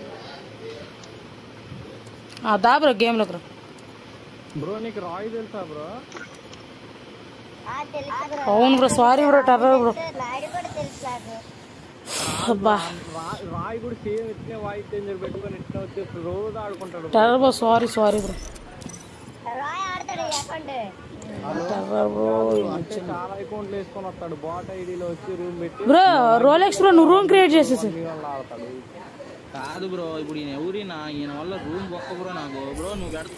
ఆ, దా బ్రో గేమ్లోకి రా బ్రో నీకు రాయి తెలుసా బ్రో ఆ తెలుసు బ్రో అవును bro sorry bro terror bro Naidu కూడా తెలుసు నాకు అబ్బా రా- రాయి కూడా సేమ్ ఇట్లే వాయిస్ చేంజర్ పెట్టుకొని ఇట్లా వచ్చేసి రోజు ఆడుకుంటాడు terror bro sorry sorry bro Roy ఆడతాడు ఈ అకౌంట్ టర్రర్ బ్రో అంటే చాలా అకౌంట్లు వేసుకొని వస్తాడు బాట్ ఐడిలో వచ్చి రూమ్ పెట్టి బ్రో రోలెక్స్ బ్రో నువ్వు రూమ్ క్రియేట్ చేసేసి వాళ్ళు ఆడతాడు కాదు బ్రో ఇప్పుడు ఈయన ఎవరినా ఈయన వల్ల రూమ్ ఒక్క బ్రో నాకు బ్రో నువ్వు పెడతా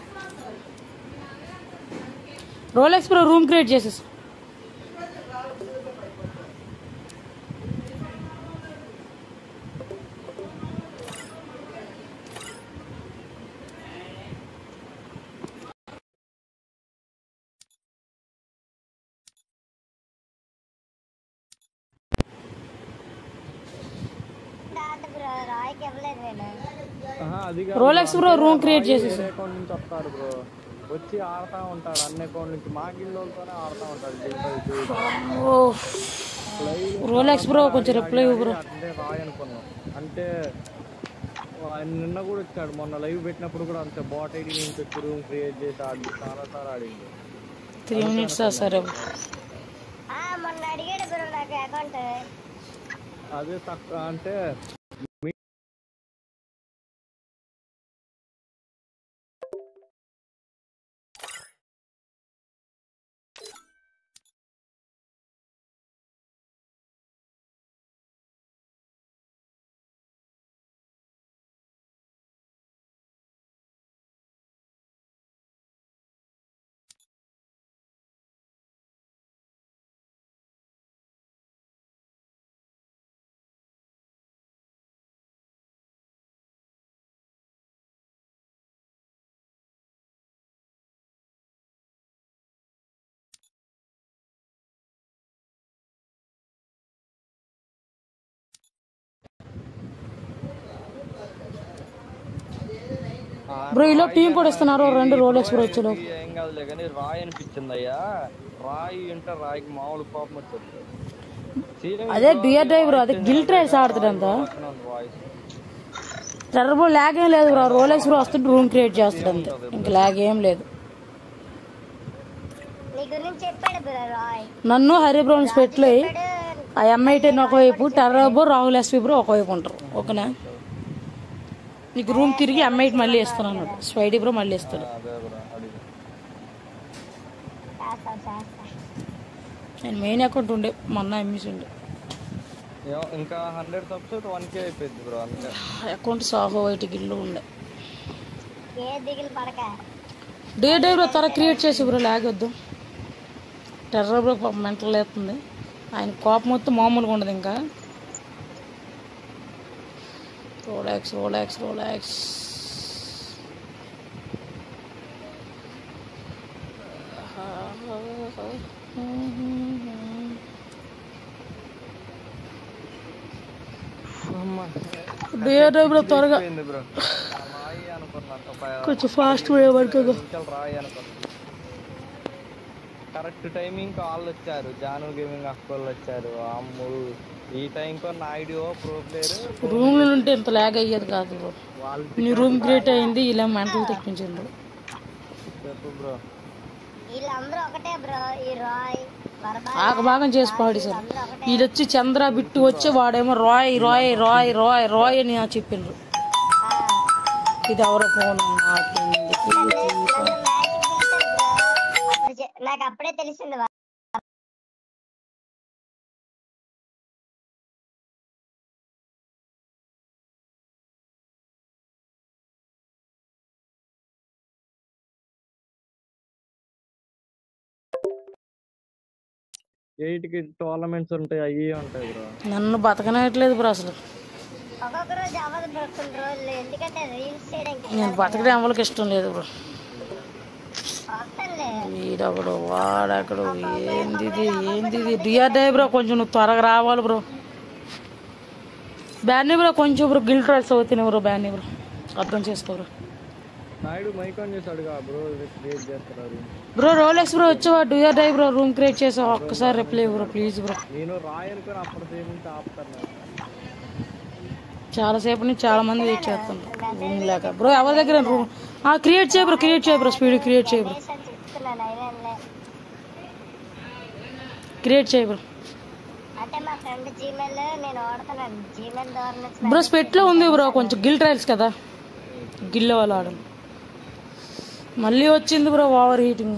రోలెక్స్ బ్రో రూమ్ క్రియేట్ చేసేసి రాయికి ఇవ్వలేదు నేను ఆహా, అది కాదు రోలెక్స్ బ్రో రూమ్ క్రియేట్ రాయి చేసేసి వేరే అకౌంట్ నుంచి వస్తాడు బ్రో వచ్చి ఆడుతా ఉంటాడు అన్ని అకౌంట్ నుంచి మా గిల్లోతోనే ఆడుతా ఉంటాడు డిజిటల్ చేయడం. ఓ రోలెక్స్ బ్రో కొంచెం రిప్లై ఇవ్వు బ్రో అంటే రాయ్ అనుకున్నాం అంటే ఆయన నిన్న కూడా వచ్చాడు మొన్న లైవ్ పెట్టినప్పుడు కూడా అంతే బాట్ ఐడి నుంచి వచ్చి రూమ్ క్రియేట్ చేసి ఆడి చాలా సార్లు ఆడింది త్రీ మినిట్స్ సరే ఆ మొన్న అడిగాడు బ్రో నాకు అకౌంట్ అదే తక్కువ అంటే బ్రో ఇలా టీం కూడా ఇస్తున్నారు రెండు రోలెక్స్ బ్రో వచ్చేలో ఏం కాదులే కానీ రాయ్ అనిపించింది అయ్యా రాయి అంటే రాయికి మామూలు కోపం వచ్చేది Serious అదే డియర్ డ్రైవర్ అదే గిల్ ట్రైల్స్ ఆడుతాడంత పక్కన ఉంది వాయిస్ టెర్రర్ బ్రో ల్యాగ్ ఏం లేదు బ్రో రోలెక్స్ బ్రో వస్తుంటే రూమ్ క్రియేట్ చేస్తాడు అంతే ఇంకా ల్యాగ్ ఏం లేదు నీ గురించి చెప్పాడు బ్రో రాయ్ నన్ను హరి బ్రో పెట్లే ఆ ఎంఐ టెన్ ఒకవైపు terror bro Rahul SP bro ఒకవైపు ఉంటారు ఓకేనా నీకు రూమ్ తిరిగి ఎంఐ మళ్ళీ ఇస్తాను అన్నాడు స్వైడీ బ్రో మళ్ళీ ఇస్తాడు అదే బ్రో అడిగి చేస్తా చేస్తా నేను మెయిన్ అకౌంట్ ఉండే మొన్న ఎంఈస్ ఉండే ఏమో- ఇంకా హండ్రెడ్ సబ్స్ వన్ కే అయిపోయింది బ్రో అంతే అకౌంట్ సాహో వైట్ గిల్లు ఉండే ఏ దిగులు పడక డే డే బ్రో త్వర క్రియేట్ చేసి బ్రో ల్యాగ్ వద్దు టెర్రర్ బ్రో పాపం మెంటల్ లేస్తుంది ఆయన కోపం మొత్తం మామూలుగా ఉండదు ఇంకా Rolex Rolex Rolex day day bro త్వరగా అయిపోయింది బ్రో రాయి అనుకున్నాను ఒక కొంచెం ఫాస్ట్ వేయబడుతుంది నిమిషాలు రాయి అనుకున్నాను కరెక్ట్ టైమింగ్ వాళ్ళు వచ్చారు జాను గేమింగ్ అక్కోళ్ళు వచ్చారు అమ్ము ఈ టైంకో నాయుడు ప్రో ప్లేయర్ రూమ్ లో ఉంటే ఇంత ల్యాగ్ అయ్యేది కాదు బ్రో వాళ్ళు నీ రూమ్ క్రియేట్ అయింది ఇలా మెంటల్ తెప్పించిండ్రు చెప్పు బ్రో వీళ్ళందరూ ఒకటే బ్రో ఈ రాయ్ వరబా ఆగ భాగం చేసి పాడేశారు వీడొచ్చి చంద్ర బిట్టు వచ్చి వాడేమో రాయ్ రాయ్ రాయ్ రాయ్ రాయ్ అని నాకు చెప్పిండ్రు ఇది ఎవరో ఫోన్ నాకు అప్పుడే తెలిసింది వా- ఎయిట్ కి టోర్నమెంట్స్ ఉంటాయి అయ్యి ఉంటాయి బ్రో నన్ను బతకనట్లేదు బ్రో అసలు ఒక్కొక్క రోజు అవ్వదు బ్రో కొన్ని రోజులు ఎందుకంటే రీల్స్ చేయడానికి నేను బతకడం ఎవరికి ఇష్టం లేదు బ్రో వస్తానులే వీడొకడు వాడక్కడు ఏంది ఇది ఏంది ఇది డిఆర్ డే బ్రో కొంచెం నువ్వు త్వరగా రావాలి బ్రో బ్యానీ బ్రో కొంచెం బ్రో గిల్ ట్రైల్స్ అవుతున్నాయి బ్రో బ్యానీ బ్రో అర్థం చేసుకో బ్రో నాయుడు మైక్ ఆన్ చేశాడు కా బ్రో క్రియేట్ చేస్తారు బ్రో రోలెక్స్ బ్రో వచ్చావా DR day bro room create చేసావా ఒక్కసారి రిప్లై బ్రో ప్లీజ్ బ్రో నేను రాయి అనుకుని అప్పటి సేపు నుంచి ఆపుతాను నేను. చాలాసేపు నుంచి చాలా మంది వెయిట్ చేస్తున్నారు రూమ్ లేక బ్రో ఎవరి దగ్గర రూమ్ క్రియేట్ చేయ బ్రో క్రియేట్ చేయ బ్రో స్పీడ్ క్రియేట్ చేయ బ్రో అని చెప్తున్నాను అయినా క్రియేట్ చేయ బ్రో అంటే మా ఫ్రెండ్ జీమెయిల్ నేను వాడుతున్నాను జీమెయిల్ ద్వారా నుంచి బ్రో స్పెట్లో ఉంది బ్రో కొంచెం గిల్ ట్రయల్స్ కదా గిల్ వాళ్ళు ఆడడం మళ్ళీ వచ్చింది బ్రో ఓవర్ హీటింగ్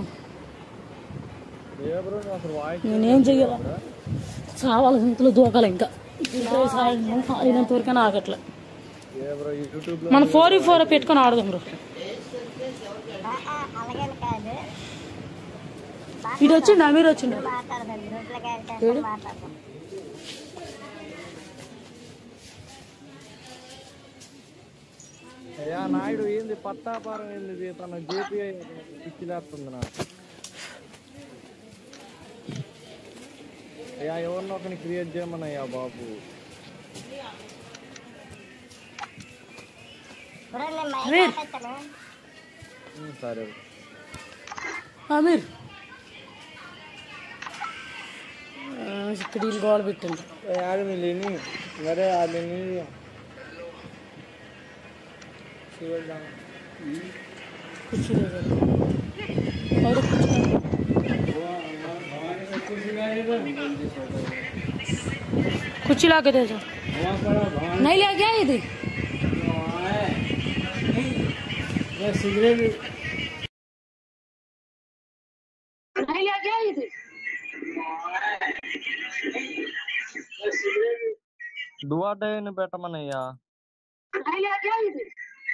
ఏ బ్రో నువ్వు అసలు వాయిస్ నేనేం చెయ్యాల చావాలి ఇంతలో దూకాలి ఇంకా గిల్ ట్రయల్స్ ఆడిన ఆడినంత వరకు ఆగట్లే ఏ బ్రో యూట్యూబ్ లో మనం ఫోర్ ఈ ఫోర్ పెట్టుకొని ఆడదాం బ్రో ఆ, ఆ, అలాగని కాదు ఇటు వచ్చిండు అమీర్ వచ్చిండు మాట్లాడదాం గ్రూప్ లో క్యారెక్టర్ మాట్లాడదాం అయ్యా నాయుడు ఏంది పట్టాపారం ఏంది ఇది? తన జేపీఐ పిచ్చి లేస్తుంది నాకు అయ్యా ఎవరినో ఒకరిని క్రియేట్ చేయమని అయ్యా బాబు బ్రో నేను మైక్ అమీర్. ఆపేస్తాను ఉమ్, సరే అమీర్ ఆ, ఇక్కడ వీళ్ళు గోడ పెట్టండి ఆడు లేని మరే ఆడు చూద్దాం కూర్చోలేదు ఎవరు కూర్చోలేదు कुछ ला के दे दो नहीं ले गया ये थी नहीं ले गया ये थी డువాడేని పెట్టమనయ్యా नहीं ले गया ये थी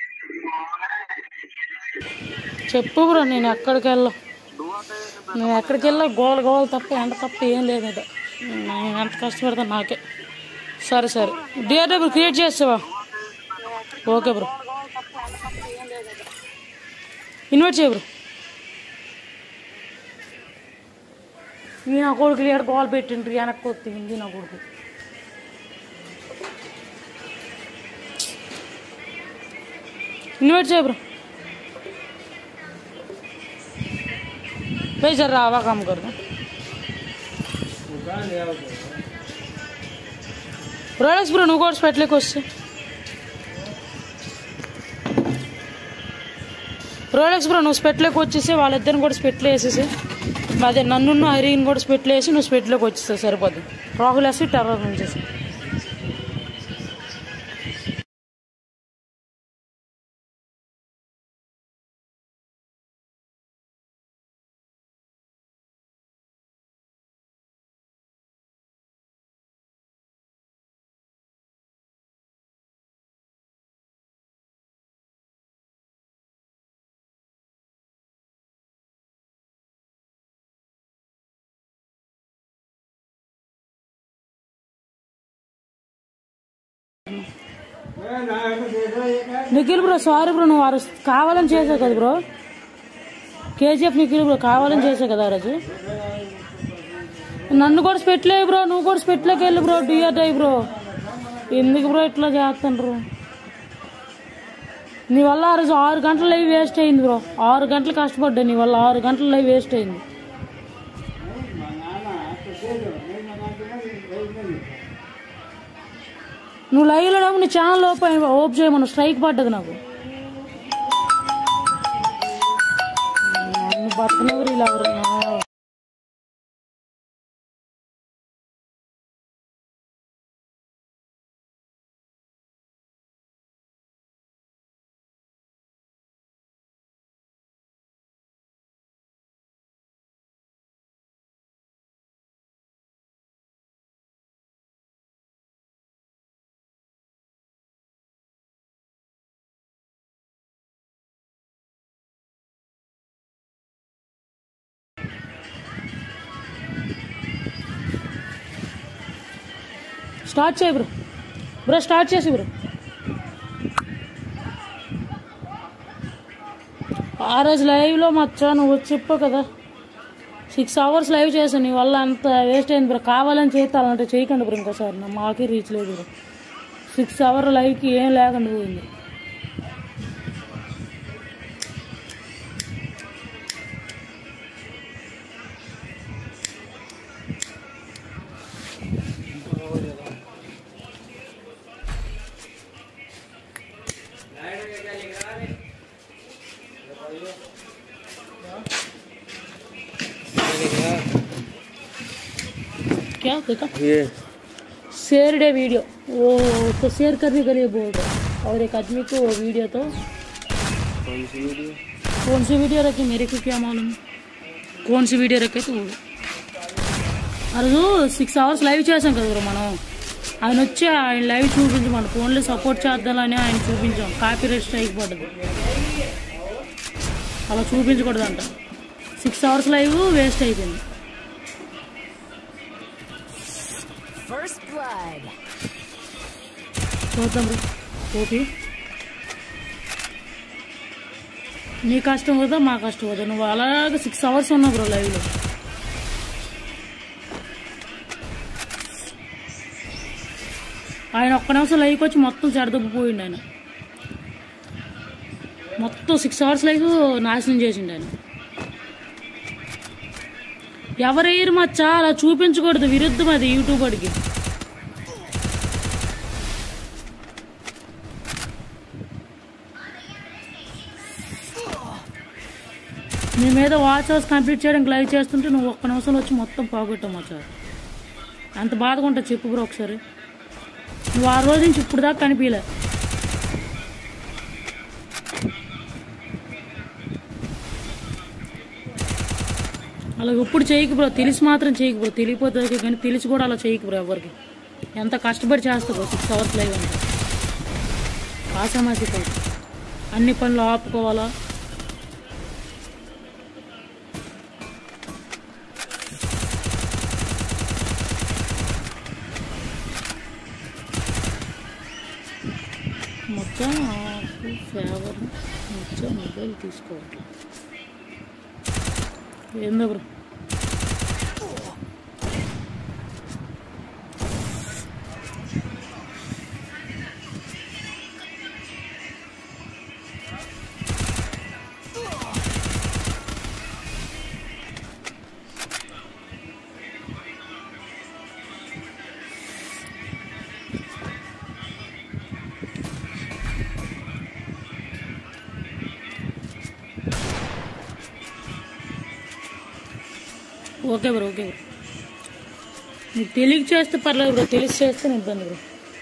చెప్పు బ్రో నేను ఎక్కడికి వెళ్ళా నేను ఎక్కడికి వెళ్ళా గోల గోల తప్ప ఎండ తప్ప ఏం లేదు ఇక నేను ఎంత కష్టపడతా నాకే సరే సరే డిఆర్ డబ్బులు క్రియేట్ చేస్తావా ఓకే బ్రో ఇన్వైట్ చేయ బ్రో ఈ నా కొడుకు లేడు గోల్ పెట్టిండ్రు వెనక్కి వస్తుంది నా కొడుకు इन्वाइट चाहिए ब्रो भाई जरा आवा काम कर दो రోలెక్స్ బ్రో నువ్వు కూడా స్పెట్లోకి వస్తే రోలెక్స్ బ్రో నువ్వు స్పెట్లోకి వచ్చేసి వాళ్ళిద్దరిని కూడా స్పెట్లో వేసేసి అదే నన్ను హరిని కూడా స్పెట్లో వేసి నువ్వు స్పెట్లోకి వచ్చేస్తావు సరిపోద్ది రాహుల్ వేసి టర్రర్ నుంచేసి నిఖిల్ బ్రో సారీ బ్రో నువ్వు ఆ రోజు కావాలని చేసావు కదా బ్రో కేజీఎఫ్ నిఖిల్ బ్రో కావాలని చేసావు కదా ఆ రోజు నన్ను కూడా స్పెట్లే బ్రో నువ్వు కూడా స్పెట్లోకి వెళ్ళి బ్రో డిఆర్ డై బ్రో ఎందుకు బ్రో ఇట్లా చేస్తాను బ్రో నీ వల్ల ఆ రోజు ఆరు గంటల లైవ్ వేస్ట్ అయింది బ్రో ఆరు గంటలు కష్టపడ్డా నీ వల్ల ఆరు గంటల లైవ్ వేస్ట్ అయింది నువ్వు లైవ్లో లేవు, నీ ఛానల్ ఓపెన్ ఓప్ చేయమను స్ట్రైక్ పడ్డది నాకు నన్ను బతకనెవరు ఇలా ఎవరు స్టార్ట్ చేయి బ్రో బ్రో స్టార్ట్ చేసి బ్రో ఆ రోజు లైవ్లో మచ్చా నువ్వు వచ్చి చెప్పావు కదా సిక్స్ అవర్స్ లైవ్ చేశాను నీ వల్ల అంత వేస్ట్ అయింది బ్రో కావాలని చేస్తే అలాంటి చేయకండి బ్రో ఇంకోసారి నా మాకే రీచ్ లేదు బ్రో సిక్స్ అవర్ లైవ్కి ఏం లేకుండా పోయింది क्या देखा ये शेयर डे वीडियो वो उसको शेयर करने के लिए बोल रहे हैं। और एक आदमी को वो वीडियो तो कौन सी वीडियो कौन सी वीडियो रखी मेरे को क्या मालूम कौन सी వీడియో రక్కే తూ ఆ రోజు సిక్స్ అవర్స్ లైవ్ చేసాం కదా బ్రో మనం ఆయన వచ్చి ఆయన లైవ్ చూపించమని ఫోన్లో సపోర్ట్ చేద్దామని ఆయన చూపించాం కాపీ రైట్ స్ట్రైక్ పడ్డది అలా చూపించకూడదంట సిక్స్ అవర్స్ లైవ్ వేస్ట్ అయిపోయింది First blood. చూద్దాం బ్రో ఓపి నీ కష్టం కదా మా కష్టం కదా నువ్వు అలాగే సిక్స్ అవర్స్ ఉన్నావు బ్రో లైవ్లో ఆయన ఒక్క నిమిషం లైవ్కి వచ్చి మొత్తం చెడదొబ్బిపోయిండు ఆయన మొత్తం సిక్స్ అవర్స్ లైఫ్ నాశనం చేసిండు ఆయన ఎవరేయరు మచ్చా అలా చూపించకూడదు విరుద్ధం అది యూట్యూబ్ వాడికి నీ మీద వాచ్ అవర్స్ కంప్లీట్ చేయడానికి లైవ్ చేస్తుంటే నువ్వు ఒక్క నిమిషంలో వచ్చి మొత్తం పోగొట్టావు మచ్చా అంత బాధగా ఉంటుంది చెప్పు బ్రో ఒకసారి నువ్వు ఆ రోజు నుంచి ఇప్పుడు దాకా కనిపించలే అలా ఇప్పుడు చేయకు బ్రో తెలిసి మాత్రం చేయకు బ్రో తెలియపోతే ఓకే కానీ తెలిసి కూడా అలా చేయకు బ్రో ఎవరికి ఎంత కష్టపడి చేస్తా బ్రో సిక్స్ అవర్స్ లైవ్ అంటే ఆసామాసి కాదు అన్ని పనులు ఆపుకోవాలా మొత్తం ఆకు ఫేవర్ మొత్తం మొబైల్ తీసుకోవాలి ఏందో bro okay bro okay bro నీకు తెలియక చేస్తే పర్లేదు బ్రో తెలిసి చేస్తే నేను ఇబ్బంది బ్రో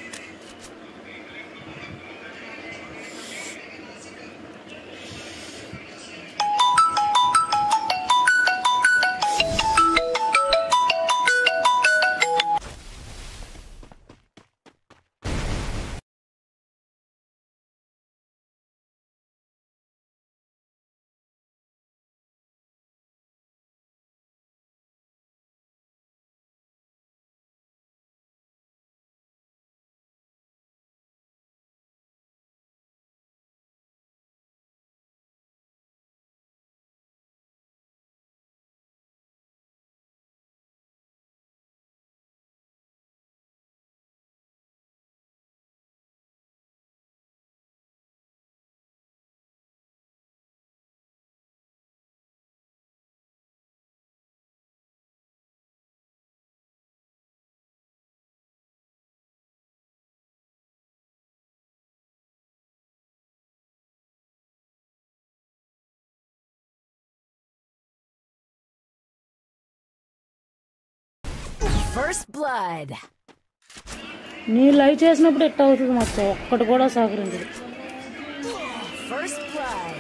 First blood. నీ లైవ్ చేసినప్పుడు ఎట్ట అవుతుంది మచ్చ ఒక్కటి కూడా సహకరించదు First blood.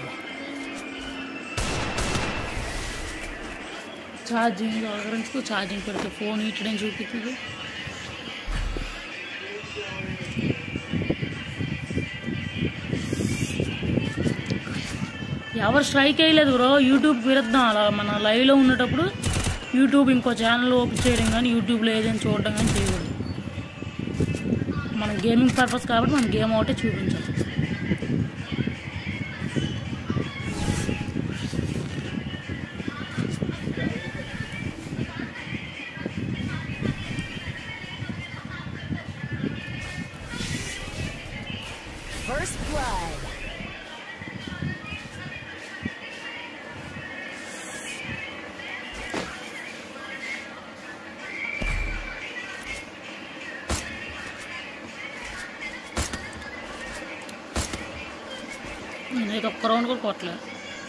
ఛార్జింగ్ సహకరించుకో ఛార్జింగ్ పెడితే ఫోన్ ఇట్టడం చూపిస్తుంది ఎవరు స్ట్రైక్ అయ్యలేదు బ్రో యూట్యూబ్ విరుద్ధం అలా మన లైవ్లో ఉన్నప్పుడు యూట్యూబ్ ఇంకో ఛానల్ ఓపెన్ చేయడం కానీ యూట్యూబ్లో ఏదైనా చూడడం కానీ చేయకూడదు మన గేమింగ్ పర్పస్ కాబట్టి మనం గేమ్ ఒకటే చూపించాలి First blood. నేనైతే ఒక్క రౌండ్ కూడా కొట్టలేదు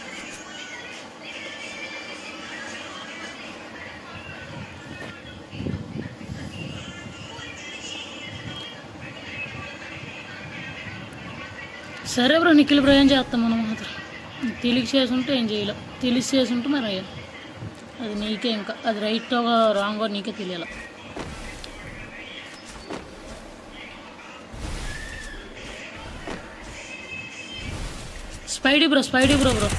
సరే బ్రో నిఖిల్ బ్రో ఏం చేస్తాం మనం మాత్రం తెలియక చేసుంటే ఏం చేయలేం తెలిసి చేసుంటే మరి అయ్యాం అది నీకే ఇంకా అది రైట్ రాంగ్ నీకే తెలియాలి Spidey bro Spidey bro bro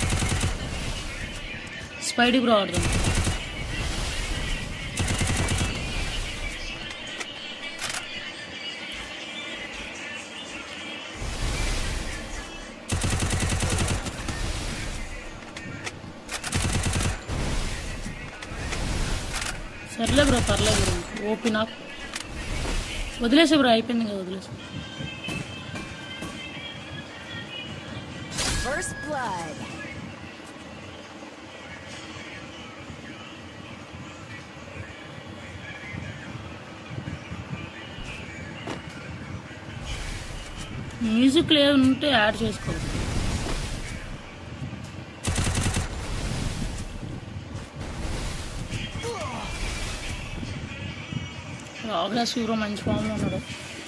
Spidey bro ఆడదాం సర్లే బ్రో పర్లేదు బ్రో ఓపీ నాకు వదిలేసే బ్రో అయిపోయింది కదా వదిలేసి First blood. మ్యూజిక్ లేదు ఉంటే యాడ్ చేసుకోవాలి రాగా శివరాం మంచి ఫామ్లో ఉన్నాడు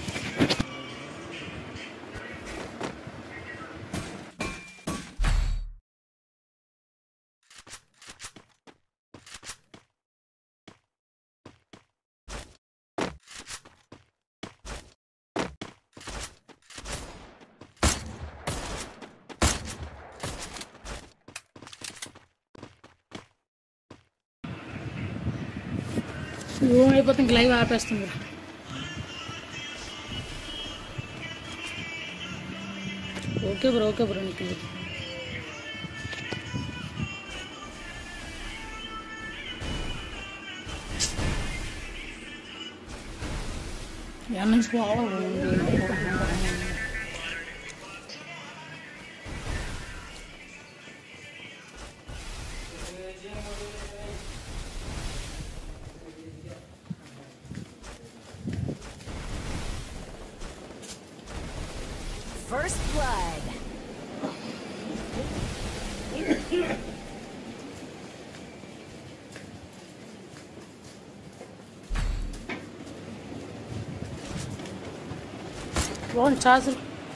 శివరాం అయిపోతే ఇంక లైవ్ ఆపేస్తుంది ఓకే బ్రో ఓకే బ్రో నీకు ఇది. ఎక్కడ నుంచి పోవాలి First blood. బాగుంది చార్జర్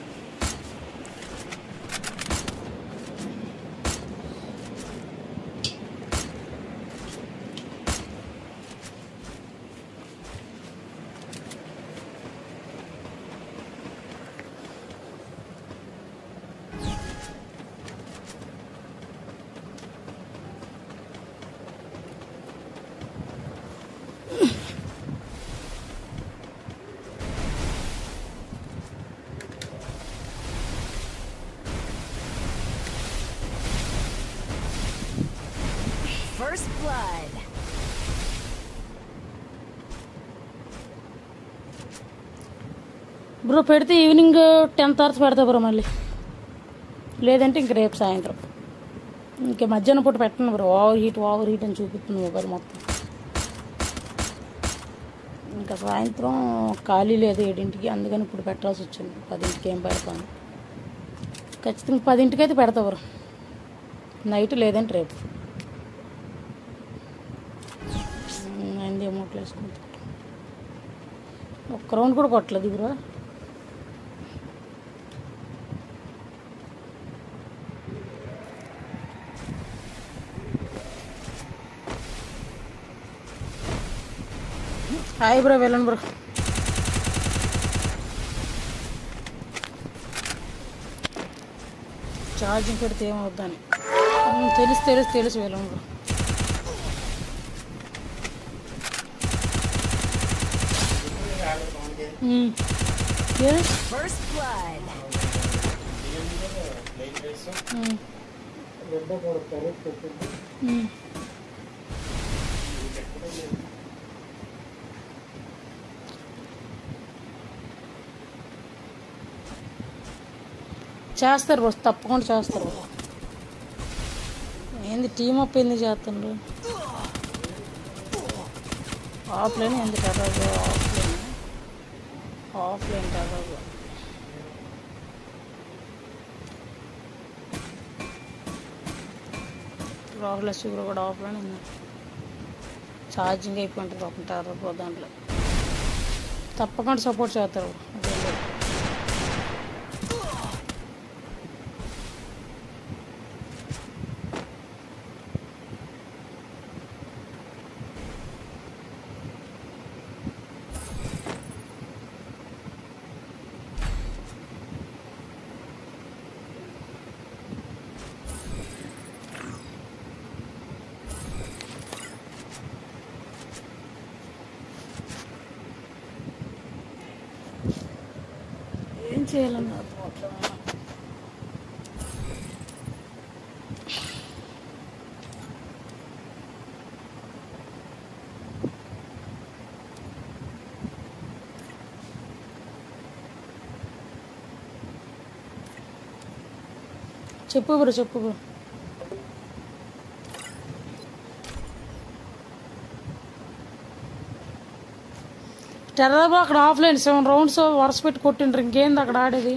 First blood. బ్రో పెడితే ఈవినింగ్ టెన్ తర్వాత పెడతా బ్రో మళ్ళీ లేదంటే ఇంక రేపు సాయంత్రం ఇంకా మధ్యాహ్నం పూట పెట్టను bro over heat over heat అని చూపిస్తుంది మొబైల్ మొత్తం ఇంకా సాయంత్రం ఖాళీ లేదు ఏడింటికి అందుకని ఇప్పుడు పెట్టాల్సి వచ్చింది పదింటికి ఏం పెడతాను ఖచ్చితంగా పదింటికి అయితే పెడతా బ్రో నైట్ లేదంటే రేపు అయింది అమౌంట్లు వేసుకుంటా ఒక్క రౌండ్ కూడా కొట్టలేదు బ్రో హాయ్ బ్రో వెళ్ళండి బ్రో ఛార్జింగ్ పెడితే ఏమవుద్దని ఉమ్, తెలుసు తెలుసు తెలుసు వెళ్ళండి బ్రో ఉమ్. ఏది? First blood. ఉమ్. ఉమ్. చేస్తారు బాస్ తప్పకుండా చేస్తారు బాస్. ఏంది టీం అప్ ఎందుకు చేస్తుండ్రు ఆఫ్లైన్ ఎందుకు terror offline offline terror Rahul sugar కూడా ఆఫ్లైన్ ఉంది ఛార్జింగ్ అయిపోయింటుంది పాపం టెర్రర్ పో దాంట్లో తప్పకుండా సపోర్ట్ చేస్తారు అదేం లేదు. ఏం చేయాలని అర్థమవుతుంది చెప్పు బ్రో చెప్పు బ్రో టెర్రర్ బ్రో అక్కడ ఆఫ్లైన్ సెవెన్ రౌండ్స్ వరుస పెట్టి కొట్టిండ్రు ఇంకేంది అక్కడ ఆడేది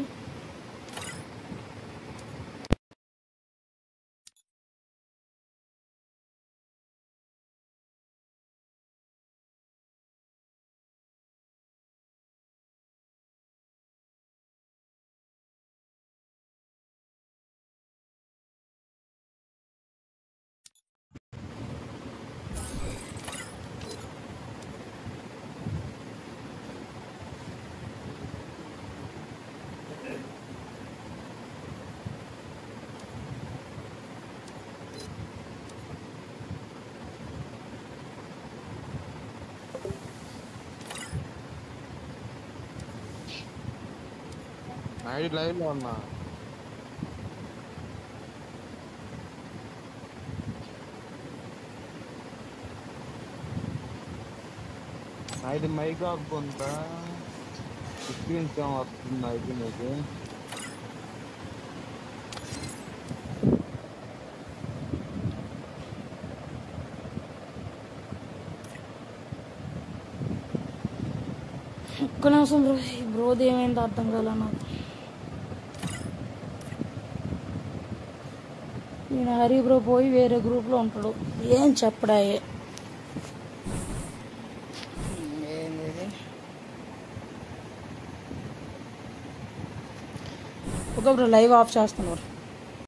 నైట్ లైవ్ లో ఉన్నా నైట్ మైక్ ఆఫ్ కొంత స్క్రీన్ ఏం వస్తుంది నైట్ మీకు ఒక్క నిమిషం బ్రో ఈ బ్రోది ఏమైందో అర్థం కాల నాకు నేను హరి బ్రో పోయి వేరే గ్రూప్లో ఉంటాడు ఏం చెప్పడాయే ఏంది ఇది? ఒక బ్రో లైవ్ ఆఫ్ చేస్తున్నారు